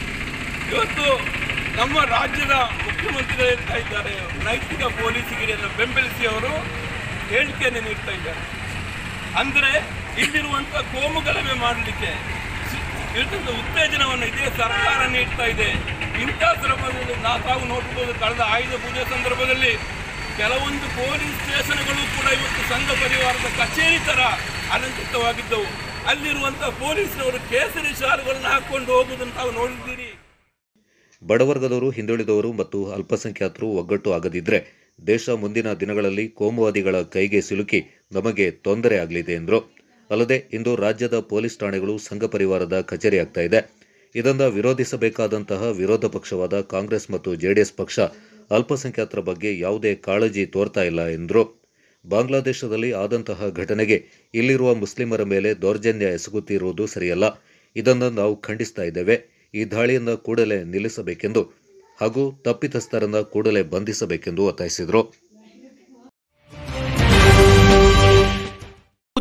ಇವತ್ತು ನಮ್ಮ ರಾಜ್ಯದ ಮುಖ್ಯಮಂತ್ರಿಗಳು ಹೇಳ್ತಾ ಇದ್ದಾರೆ ನೈತಿಕ ಪೊಲೀಸ್ಗಿರಿಯನ್ನು ಬೆಂಬಲಿಸಿ ಅವರು ಹೇಳಿಕೆಯನ್ನು ನೀಡ್ತಾ ಇದ್ದಾರೆ ಅಂದರೆ ಇಲ್ಲಿರುವಂಥ ಕೋಮು ಗಲಭೆ ಮಾಡಲಿಕ್ಕೆ ಇರ್ತಂಥ ಉತ್ತೇಜನವನ್ನು ಇದೇ ಸರ್ಕಾರ ನೀಡ್ತಾ ಇದೆ ಇಂಥ ಸಂದರ್ಭದಲ್ಲಿ ನಾವು ತಾವು ನೋಡ್ಬೋದು ಕಳೆದ ಆಯುಧ ಪೂಜೆ ಸಂದರ್ಭದಲ್ಲಿ ಕೆಲವೊಂದು ಪೊಲೀಸ್ ಸ್ಟೇಷನ್ಗಳು ಕೂಡ ಇವತ್ತು ಸಂಘ ಪರಿವಾರದ ಕಚೇರಿ ಥರ ಅಲಂಕೃತವಾಗಿದ್ದವು ಅಲ್ಲಿರುವಂಥ ಪೊಲೀಸ್ನವರು ಕೇಸರಿ ಶಾಲುಗಳನ್ನು ಹಾಕ್ಕೊಂಡು ಹೋಗುವುದನ್ನು ತಾವು ನೋಡಿದ್ದೀರಿ ಬಡವರ್ಗದವರು ಹಿಂದುಳಿದವರು ಮತ್ತು ಅಲ್ಪಸಂಖ್ಯಾತರು ಒಗ್ಗಟ್ಟು ಆಗದಿದ್ರೆ ದೇಶ ಮುಂದಿನ ದಿನಗಳಲ್ಲಿ ಕೋಮುವಾದಿಗಳ ಕೈಗೆ ಸಿಲುಕಿ ನಮಗೆ ತೊಂದರೆ ಆಗಲಿದೆ ಎಂದರು ಅಲ್ಲದೆ ಇಂದು ರಾಜ್ಯದ ಪೊಲೀಸ್ ಠಾಣೆಗಳು ಸಂಘ ಪರಿವಾರದ ಕಚೇರಿಯಾಗ್ತಾ ಇದೆ ಇದನ್ನು ವಿರೋಧಿಸಬೇಕಾದಂತಹ ವಿರೋಧ ಪಕ್ಷವಾದ ಕಾಂಗ್ರೆಸ್ ಮತ್ತು ಜೆಡಿಎಸ್ ಪಕ್ಷ ಅಲ್ಪಸಂಖ್ಯಾತರ ಬಗ್ಗೆ ಯಾವುದೇ ಕಾಳಜಿ ತೋರ್ತಾ ಇಲ್ಲ ಎಂದರು ಬಾಂಗ್ಲಾದೇಶದಲ್ಲಿ ಆದಂತಹ ಘಟನೆಗೆ ಇಲ್ಲಿರುವ ಮುಸ್ಲಿಮರ ಮೇಲೆ ದೌರ್ಜನ್ಯ ಎಸಗುತ್ತಿರುವುದು ಸರಿಯಲ್ಲ ಇದನ್ನು ನಾವು ಖಂಡಿಸ್ತಾ ಇದ್ದೇವೆ ಈ ದಾಳಿಯನ್ನು ಕೂಡಲೇ ನಿಲ್ಲಿಸಬೇಕೆಂದು ಹಾಗೂ ತಪ್ಪಿತಸ್ಥರನ್ನ ಕೂಡಲೇ ಬಂಧಿಸಬೇಕೆಂದು ಒತ್ತಾಯಿಸಿದರು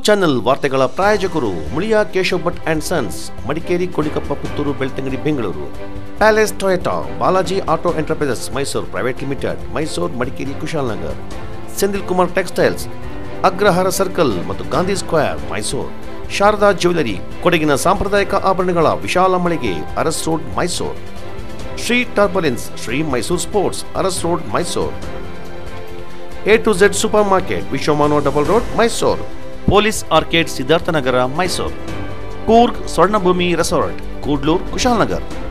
ಚಾನೆಲ್ ವಾರ್ತೆಗಳ ಪ್ರಾಯೋಜಕರು ಮುಳಿಯಾ ಕೇಶವ್ ಭಟ್ ಅಂಡ್ ಸನ್ಸ್ ಮಡಿಕೇರಿ ಕೊಡಿಕಪ್ಪ Puttur Belthangady Bengaluru palace Toyota Balaji auto enterprises Mysuru private limited Mysuru Madikeri Kushalnagar Senthil Kumar textiles Agrahara circle ಮತ್ತು ಗಾಂಧಿ ಸ್ಕ್ವೇರ್ ಮೈಸೂರು ಶಾರದಾ ಜ್ಯುವೆಲರಿ ಕೊಡಗಿನ ಸಾಂಪ್ರದಾಯಿಕ ಆಭರಣಗಳ ವಿಶಾಲ ಮಳಿಗೆ Aras road Mysuru Shri turbulence Shri Mysuru sports Aras road Mysuru A to Z super market Vishwamanava double road Mysuru police arcade Siddharthanagara Mysuru Coorg Swarnabhoomi resort Kudlur Kushalnagar